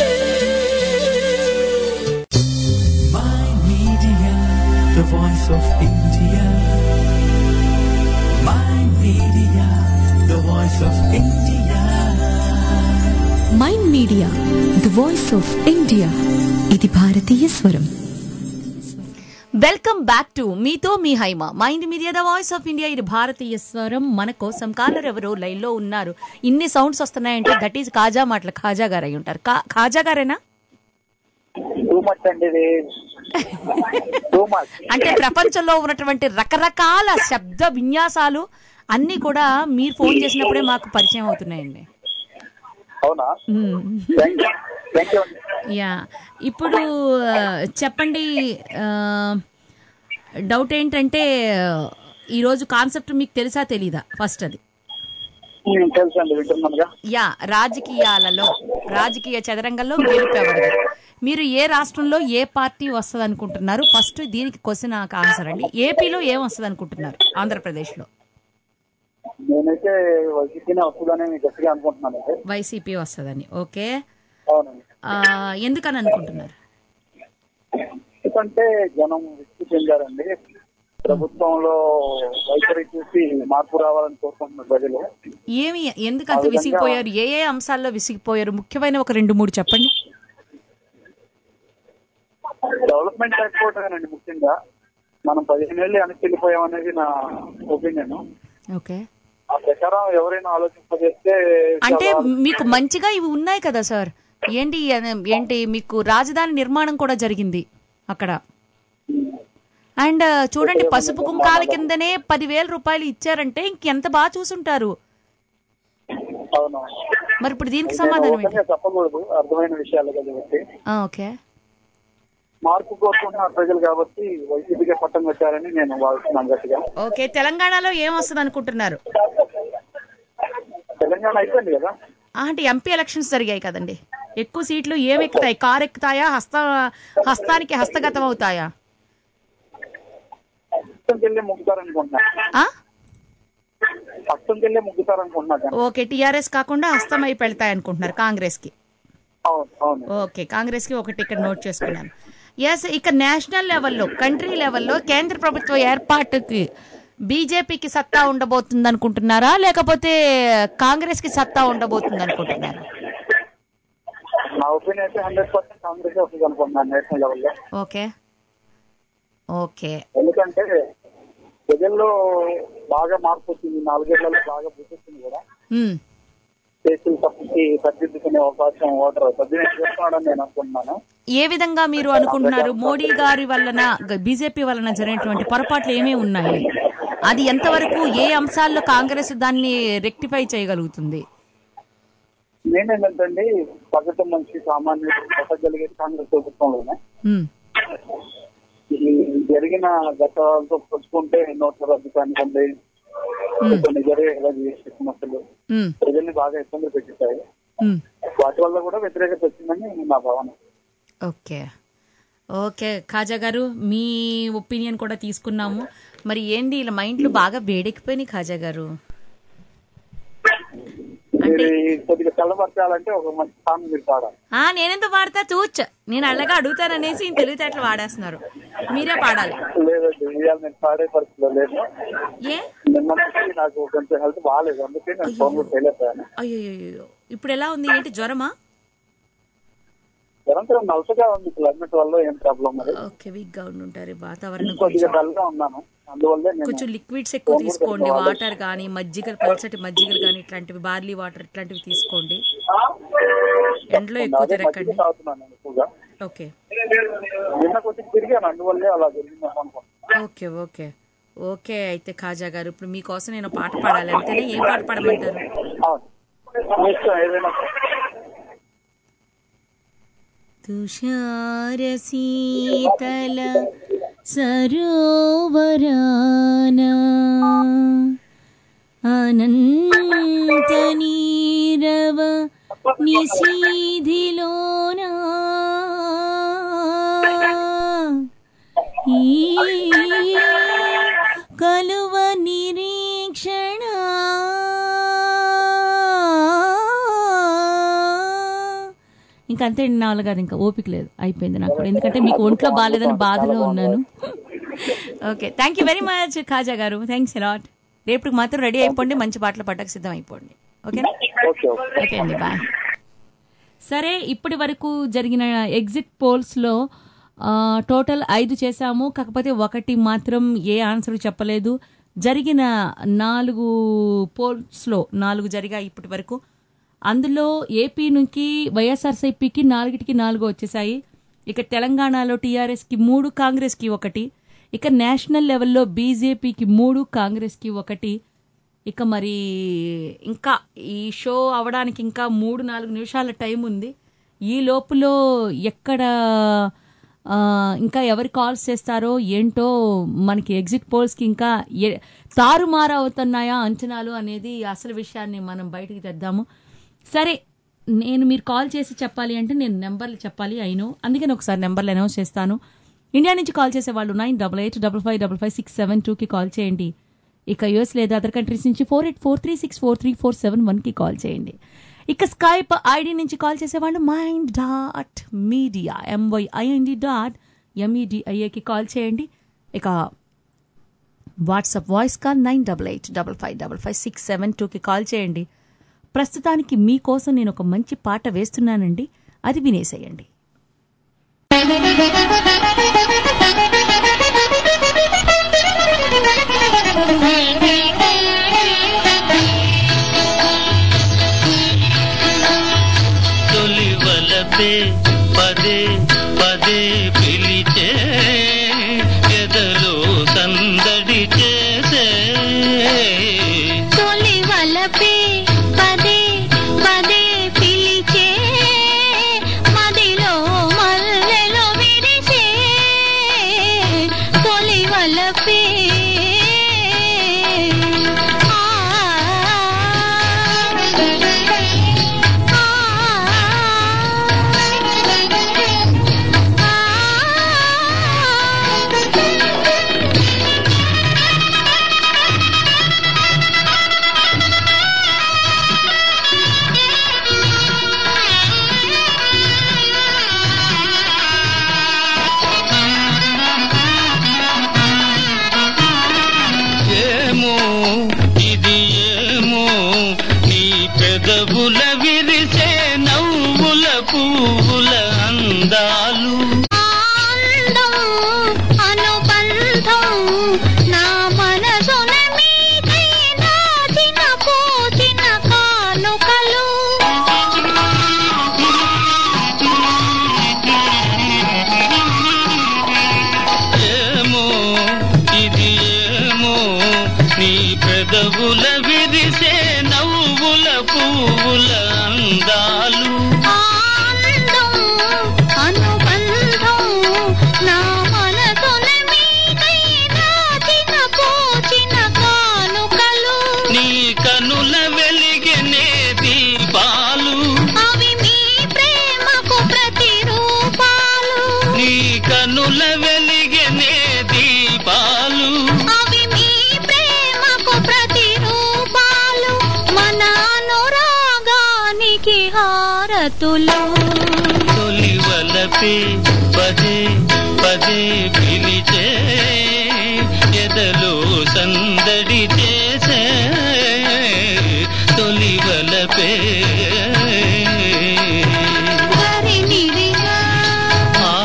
the voice of India. My media, the voice of India. Mind media the voice of India ఇది భారతీయ స్వరం వెల్కమ్ బ్యాక్ టు మీతో మీ Haima mind media the voice of India ఇది భారతీయ స్వరం మన కోసం కాలర్ ఎవరు లైన్ లో ఉన్నారు ఇన్ని సౌండ్స్ వస్తున్నాయంటే దట్ ఈస్ కాజా మాటల ఖాజా గారు అయి ఉంటారు కా- ఖాజా గారేనా టూ మచ్ అండి ఇది టూ మచ్ అంటే ప్రపంచంలో ఉన్నటువంటి రకరకాల శబ్ద విన్యాసాలు అన్ని కూడా మీరు ఫోన్ చేసినప్పుడే మాకు పరిచయం అవుతున్నాయండి అవునా థ్యాంక్ యూ అండి యా ఇప్పుడు ఆ, చెప్పండి ఆ, డౌట్ ఏంటంటే ఈరోజు కాన్సెప్ట్ మీకు తెలుసా తెలీదా ఫస్ట్ అది ఉమ్, తెలుసు అండి వింటున్నానుగా యా రాజకీయాలలో రాజకీయ చదరంగంలో గెలుపెవరిది మీరు ఏ రాష్ట్రంలో ఏ పార్టీ వస్తుంది అనుకుంటున్నారు ఫస్ట్ దీనికి క్వశ్చన్ నాకు ఆన్సర్ అండి ఏపీలో ఏం వస్తుంది అనుకుంటున్నారు ఆంధ్రప్రదేశ్లో నేనైతే వైసీపీనే వస్తుందని గట్టిగా అనుకుంటున్నాను అండి వైసీపీ వస్తుందని ఓకే అవునండి ఆ, ఎందుకని అనుకుంటున్నారు ఎందుకంటే జనం విసుగు చెందారండి ప్రభుత్వంలో వైఖరి చూసి మార్పు రావాలని కోరుకుంటున్నారు ప్రజలు ఏమి ఎందుకంత ఆ విధంగా- విసిగిపోయారు ఏ ఏ అంశాల్లో విసిగిపోయారు ముఖ్యమైన ఒక రెండు మూడు చెప్పండి డెవలప్మెంట్ లేకపోవటమేనండి ముఖ్యంగా మనం పదిహేను ఏళ్ళు వెనక్కి వెళ్ళిపోయామనేది నా ఒపీనియన్ ఓకే ఆ ప్రకారం ఎవరైనా ఆలోచింపజేస్తే అంటే చాలా- మీకు మంచిగా ఇవి ఉన్నాయి కదా సార్ ఏంటి అనే- ఏంటి మీకు రాజధాని నిర్మాణం కూడా జరిగింది అక్కడ అండ్ చూడండి పసుపు కుంకాల కిందనే పదివేల రూపాయలు ఇచ్చారంటే ఇంకెంత బాగా చూసుంటారు అవును మరి ఇప్పుడు దీనికి అంటే సమాధానం ఏంటి ఓపెన్గా చెప్పకూడదు అర్థమైన విషయాలు కాబట్టి ఆ, ఓకే మార్పు కోరుకుంటున్నారు ప్రజలు కాబట్టి వైసీపీకే పట్టం కట్టారని నేను భావిస్తున్నాను గట్టిగా ఓకే తెలంగాణలో ఏం వస్తుంది అనుకుంటున్నారు తెలంగాణ అయిపోయింది కదా ఆ, అంటే ఎంపీ ఎలక్షన్స్ జరిగాయి కదండి ఎక్కువ సీట్లు ఏం ఎక్కుతాయి కారు ఎక్కుతాయా హస్త హస్తానికి హస్తగతం అవుతాయా హస్తంకెళ్ళే ముగ్గుతారనుకుంటున్నాను ఆ? హస్తంకెళ్ళే ముగ్గుతారనుకుంటున్నాను ఓకే టీఆర్ఎస్ కాకుండా హస్తం అయిపోయి వెళ్తాయి అనుకుంటున్నారు కాంగ్రెస్ కి అవును అవును ఓకే కాంగ్రెస్ కి ఒకటి ఇక్కడ నోట్ చేసుకున్నాను ఎస్ ఇక నేషనల్ లెవెల్లో కంట్రీ లెవెల్లో కేంద్ర ప్రభుత్వ ఏర్పాటుకి బీజేపీకి సత్తా ఉండబోతుంది అనుకుంటున్నారా లేకపోతే కాంగ్రెస్ కి సత్తా ఉండబోతుంది అనుకుంటున్నారా నా ఒపీనియన్ అయితే హండ్రెడ్ పర్సెంట్ కాంగ్రెస్ వస్తుంది అనుకుంటున్నాను నేషనల్ లెవెల్లో ఓకే ఓకే ఎందుకంటే ప్రజల్లో బాగా మార్పు వచ్చింది నాలుగేళ్లలో బాగా బుద్ధిస్తుంది కూడా హ్మ్. కేసులు తప్పించి సరిదిద్దుకునే అవకాశం ఓటర్ సద్వినియోగం చేస్తున్నాడని నేను అనుకుంటున్నాను ఏ విధంగా మీరు అనుకుంటున్నారు మోడీ గారి వలన బీజేపీ వలన జరిగినటువంటి పొరపాట్లు ఏమేమి ఉన్నాయి అది ఎంతవరకు ఏ అంశాల్లో కాంగ్రెస్ దాన్ని రెక్టిఫై చేయగలుగుతుంది నేనేంటంటే సగటు మనిషి సామాన్యుడు బతకగలిగేది కాంగ్రెస్ ప్రభుత్వంలోనే హ్మ్. ఈ జరిగిన గతాలతో పోల్చుకుంటే నోట్ల రద్దు కానివ్వండి కొన్ని జరిగే ఎలర్జీ సమస్యలు మ్మ్. ప్రజల్ని బాగా ఇబ్బంది పెట్టిస్తాయి మ్మ్. వాటి వల్ల కూడా వ్యతిరేకత వచ్చిందని నా భావన ఓకే ఓకే ఖాజా గారు మీ ఒపీనియన్ కూడా తీసుకున్నాము మరి ఏంటి ఇలా మైండ్లు బాగా వేడెక్కిపోయినాయి ఖాజా గారు మీరు ఈ కొద్దిగా చల్లబరచాలంటే ఒక మంచి సాంగ్ మీరు పాడాలి ఆ నేనెంత పాడతా చూచ్ నేను అల్లగా అడుగుతాననేసి ఈయన తెలివితేటలు వాడేస్తున్నారు మీరే పాడాలి లేదండి ఇవాళ నేను పాడే పరిస్థితిలో లేదు ఏ నిన్న నుంచి నాకు కొంచెం హెల్త్ బాగాలేదు అందుకే నేను ఫోన్ కూడా చేయలేకపోయాను అయ్యో ఇప్పుడు ఎలా ఉంది ఏంటి జ్వరమా నిరంతరం నలసగా ఉంది క్లైమేట్ వల్ల ఏం ప్రాబ్లం మరి ఓకే వీక్ గా ఉండుంటారు వాతావరణం కొద్దిగా కొంచెం- డల్ గా ఉన్నాను అందువల్లే నేను కొంచెం లిక్విడ్స్ ఎక్కువ ఫోన్ కూడా తీసుకోండి కొంచెం వాటర్ కానీ మజ్జిగలు పల్చటి మజ్జిగలు కానీ ఇట్లాంటివి బార్లీ వాటర్ ఇట్లాంటివి తీసుకోండి ఎండలో ఎక్కువ అదే తిరగకండి మజ్జిగ తాగుతున్నాను నేను ఎక్కువగా ఓకే నిన్న కొద్దిగా తిరిగాను అందువల్లే అలా జరిగిందేమో అనుకుంటున్నాను ఓకే ఓకే ఓకే అయితే ఖాజా గారు ఇప్పుడు మీకోసం నేను పాట పాడాలి అంతేనే ఏం పాట పాడమంటారు మీ ఇష్టం ఏదైనా తుషార శీతల సరోవరాన అనంత నీరవ నిశీధిలోనా ఈ కలువ నిరీక్షణ ఇంకా అంతే నా వల్ల కాదు ఇంకా ఓపిక లేదు అయిపోయింది నాకు కూడా. ఎందుకంటే మీకు ఒంట్లో బాగాలేదని బాధలో ఉన్నాను okay thank you very much Khaja garu thanks lot రేపటికి మాత్రం రెడీ అయిపోండి మంచి పాటలు పట్టకు సిద్ధం అయిపోండి ఓకేనా ఓకే అండి బాయ్ సరే ఇప్పటి వరకు జరిగిన ఎగ్జిట్ పోల్స్లో ఆ, టోటల్ ఐదు చేశాము కాకపోతే ఒకటి మాత్రం ఏ ఆన్సర్ చెప్పలేదు జరిగిన నాలుగు పోల్స్లో నాలుగు జరిగాయి ఇప్పటి వరకు అందులో ఏపీ నుంచి వైఎస్ఆర్సీపీకి నాలుగిటికి నాలుగు వచ్చేసాయి ఇక తెలంగాణలో టీఆర్ఎస్కి మూడు కాంగ్రెస్కి ఒకటి ఇక నేషనల్ లెవెల్లో బీజేపీకి మూడు కాంగ్రెస్కి ఒకటి ఇక మరి ఇంకా ఈ షో అవడానికి ఇంకా మూడు నాలుగు నిమిషాల టైం ఉంది ఈ లోపులో ఎక్కడ ఆ, ఇంకా ఎవరు కాల్స్ చేస్తారో ఏంటో మనకి ఎగ్జిట్ పోల్స్కి ఇంకా ఏ- తారుమారు అవుతున్నాయా అంచనాలు అనేది అసలు విషయాన్ని మనం బయటికి తెద్దాము సరే నేను మీరు కాల్ చేసి చెప్పాలి అంటే నేను నెంబర్లు చెప్పాలి అయినో అందుకని ఒకసారి నెంబర్లు అనౌన్స్ చేస్తాను ఇండియా నుంచి కాల్ చేసే వాళ్ళు nine double eight double five double five six seven టూకి కాల్ చేయండి ఇక యుఎస్ లేదా అదర్ కంట్రీస్ నుంచి four eight four three six four three four seven వన్కి కాల్ చేయండి ఇక స్కైప్ ఐడి నుంచి కాల్ చేసేవాళ్ళు mind dot Media M Y I N D dot ఎంఈడిఐఏకి కాల్ చేయండి ఇక WhatsApp voice call nine double eight double five double five six seven టూకి call చేయండి ప్రస్తుతానికి మీకోసం నేను ఒక మంచి పాట వేస్తున్నానండి అది వినేసేయండి తొలి వలపే పదే పదే పిలిచే ఎదలో సందడి చేసే తొలి వలపే పదే పదే పిలిచే మదిలో మల్లెలో విరిసే తొలి వలపే ఏమో ఇది ఏమో నీ పెదవుల విరిసే నవ్వుల పువ్వుల అందాలు ఆనందం అనుబంధం నా మనసున మీకై నాటిన పోసిన కానుకలు ఏమో ఇది ఏమో నీ పెదవుల విరిసే నవ్వుల పువ్వుల జగతులు తొలి వలపే పదే పదే పిలిచే ఎదలో సందడి చేసే తొలి వలపే గరినిరిగా ఆ,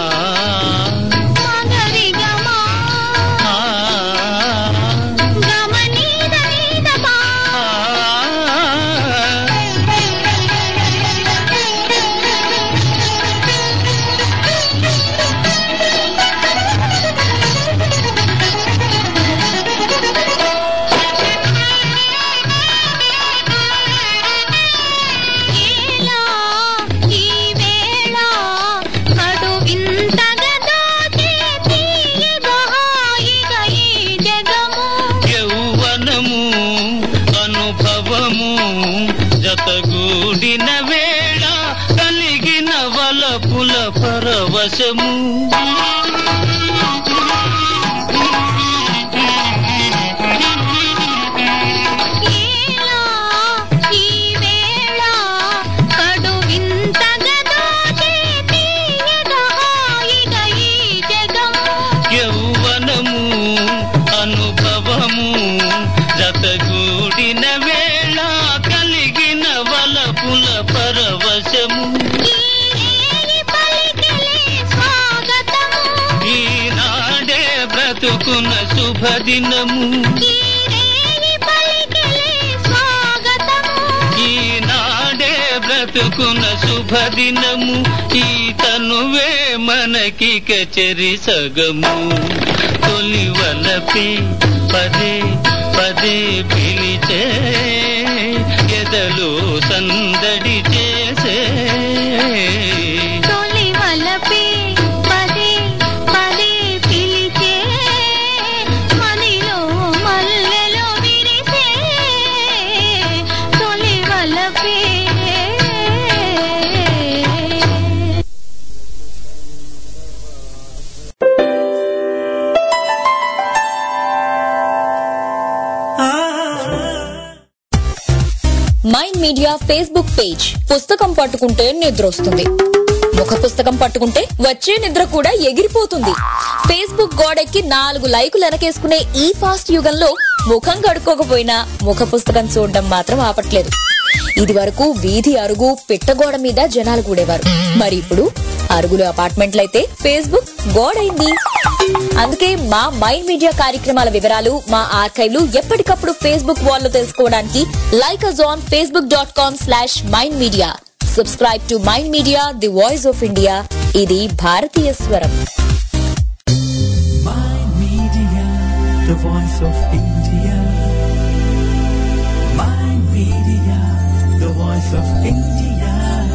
మగరిగమా ఆ, గమనీద నీదమా ఏలా ఈ వేళ కడు వింతగా దోచే తీయగా హాయిగా ఈ జగము యౌవనము అనుభవము జతగూడిన వేళ కలిగిన వలపుల పరవశము ఏలా ఈ వేళ కడు వింతగా దోచే తీయగా హాయిగా ఈ జగము యౌవనము అనుభవము జతగూడిన వేళ కలిగిన వలపుల పరవశము ఈ పలికిలే స్వాగతము ఈనాడే బ్రతుకున శుభదినము ఈ పలికిలే స్వాగతము ఈనాడే బ్రతుకున శుభదినము ఈ తనువే మనకి కచరి సగము తొలి వలపే పదే పదే పిలిచే ఎదలో సందడి చేసే తొలి వలపే పదే పదే పిలిచే మదిలో మల్లెలో విరిసే తొలి వలపే మైండ్ మీడియా ఫేస్బుక్ పేజ్ పుస్తకం పట్టుకుంటే నిద్ర వస్తుంది ముఖ పుస్తకం పట్టుకుంటే వచ్చే నిద్ర కూడా ఎగిరిపోతుంది ఫేస్బుక్ గోడెక్కి నాలుగు లైకులు వెనకేసుకునే ఈ ఫాస్ట్ యుగంలో ముఖం కడుక్కోకపోయినా ముఖ పుస్తకం చూడడం మాత్రం ఆపట్లేదు ఇది వరకు వీధి అరుగు పిట్టగోడ మీద జనాలు కూడేవారు మరి ఇప్పుడు అరుగులు అపార్ట్మెంట్లయితే ఫేస్బుక్ గోడైంది అందుకే మా మైండ్ మీడియా కార్యక్రమాల వివరాలు మా ఆర్కైవ్లు ఎప్పటికప్పుడు ఫేస్బుక్ వాల్ లో తెలుసుకోవడానికి like us on Facebook dot com slash Mind Media subscribe to mind media the voice of India ఇది భారతీయ స్వరం Media, the voice of India. Mind Media, the voice of India.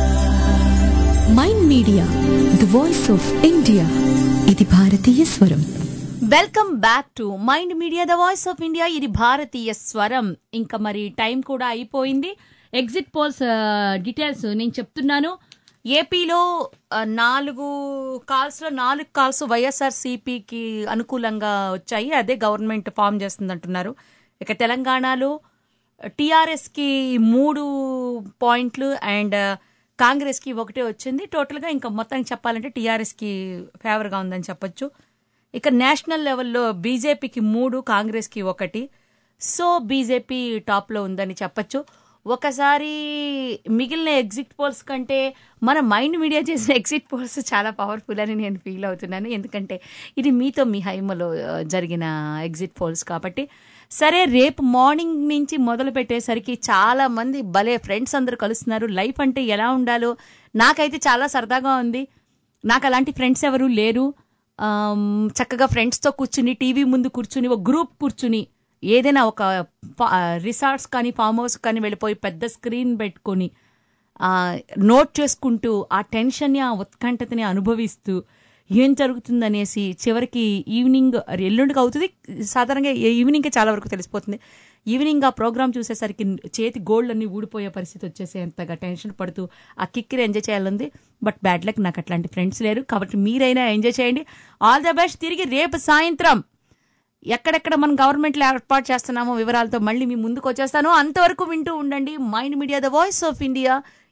Mind media the voice of India ఇది భారతీయ స్వరం welcome back to mind media the voice of India ఇది భారతీయ స్వరం ఇంకా మరి టైం కూడా అయిపోయింది ఎగ్జిట్ పోల్స్ డీటెయిల్స్ నేను చెప్తున్నాను ఏపీలో ఆ, నాలుగు కాల్స్ లో నాలుగు కాల్స్ వైఎస్ఆర్ సిపికి అనుకూలంగా వచ్చాయి అదే గవర్నమెంట్ ఫామ్ చేస్తుంది అంటున్నారు ఇక తెలంగాణలో టిఆర్ఎస్ కి మూడు పాయింట్లు అండ్ కాంగ్రెస్ కి ఒకటే వచ్చింది టోటల్ గా ఇంకా మొత్తం చెప్పాలంటే టిఆర్ఎస్ కి ఫేవర్ గా ఉందని చెప్పొచ్చు ఇక నేషనల్ లెవెల్లో బీజేపీకి మూడు కాంగ్రెస్కి ఒకటి సో బీజేపీ టాప్లో ఉందని చెప్పొచ్చు ఒకసారి మిగిలిన ఎగ్జిట్ పోల్స్ కంటే మన మైండ్ మీడియా చేసిన ఎగ్జిట్ పోల్స్ చాలా పవర్ఫుల్ అని నేను ఫీల్ అవుతున్నాను ఎందుకంటే ఇది మీతో మీ హైమలో ఆ, జరిగిన ఎగ్జిట్ పోల్స్ కాబట్టి సరే రేపు మార్నింగ్ నుంచి మొదలు పెట్టేసరికి చాలా మంది భలే ఫ్రెండ్స్ అందరూ కలుస్తున్నారు లైఫ్ అంటే ఎలా ఉండాలో నాకైతే చాలా సరదాగా ఉంది నాకు అలాంటి ఫ్రెండ్స్ ఎవరు లేరు ఆమ్, చక్కగా ఫ్రెండ్స్తో కూర్చుని టీవీ ముందు కూర్చుని ఒక గ్రూప్ కూర్చుని ఏదైనా ఒక ఫా- రిసార్ట్స్ కానీ ఫామ్ హౌస్ కానీ వెళ్ళిపోయి పెద్ద స్క్రీన్ పెట్టుకొని ఆ, నోట్ చేసుకుంటూ ఆ టెన్షన్ని ఆ ఉత్కంఠతని అనుభవిస్తూ ఏం జరుగుతుందనేసి చివరికి ఈవినింగ్ ఎల్లుండికి అవుతుంది సాధారణంగా ఈవినింగ్కే చాలా వరకు తెలిసిపోతుంది ఈవినింగ్ ఆ ప్రోగ్రామ్ చూసేసరికి చేతి గోల్డ్ అన్ని ఊడిపోయే పరిస్థితి వచ్చేసేంతగా టెన్షన్ పడుతూ ఆ కిక్కిని ఎంజాయ్ చేయాలంది బట్ బ్యాడ్ లక్ నాకు అట్లాంటి ఫ్రెండ్స్ లేరు కాబట్టి మీరైనా ఎంజాయ్ చేయండి ఆల్ ద బెస్ట్ తిరిగి రేపు సాయంత్రం ఎక్కడెక్కడ మనం గవర్నమెంట్లో ఏర్పాటు చేస్తున్నామో వివరాలతో మళ్ళీ మీ ముందుకు వచ్చేస్తాను అంతవరకు వింటూ ఉండండి Mind media the voice of India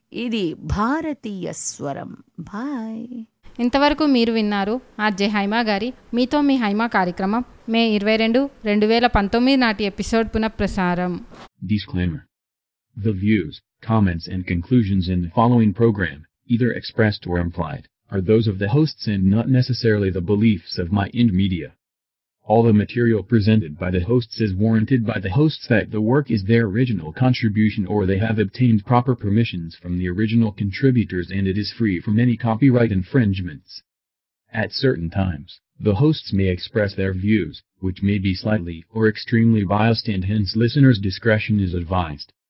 ఇది భారతీయ స్వరం బాయ్ ఇంతవరకు మీరు విన్నారు ఆర్జే హైమా గారి మీతో మీ హైమా కార్యక్రమం మే ఇరవై రెండు రెండు వేల పంతొమ్మిది నాటి ఎపిసోడ్ పునఃప్రసారం Disclaimer. The views, comments and conclusions in the following program, either expressed or implied, are those of the hosts and not necessarily the beliefs of My Ind Media. All the material presented by the hosts is warranted by the hosts that the work is their original contribution or they have obtained proper permissions from the original contributors and it is free from any copyright infringements. At certain times, the hosts may express their views, which may be slightly or extremely biased and hence listeners' discretion is advised.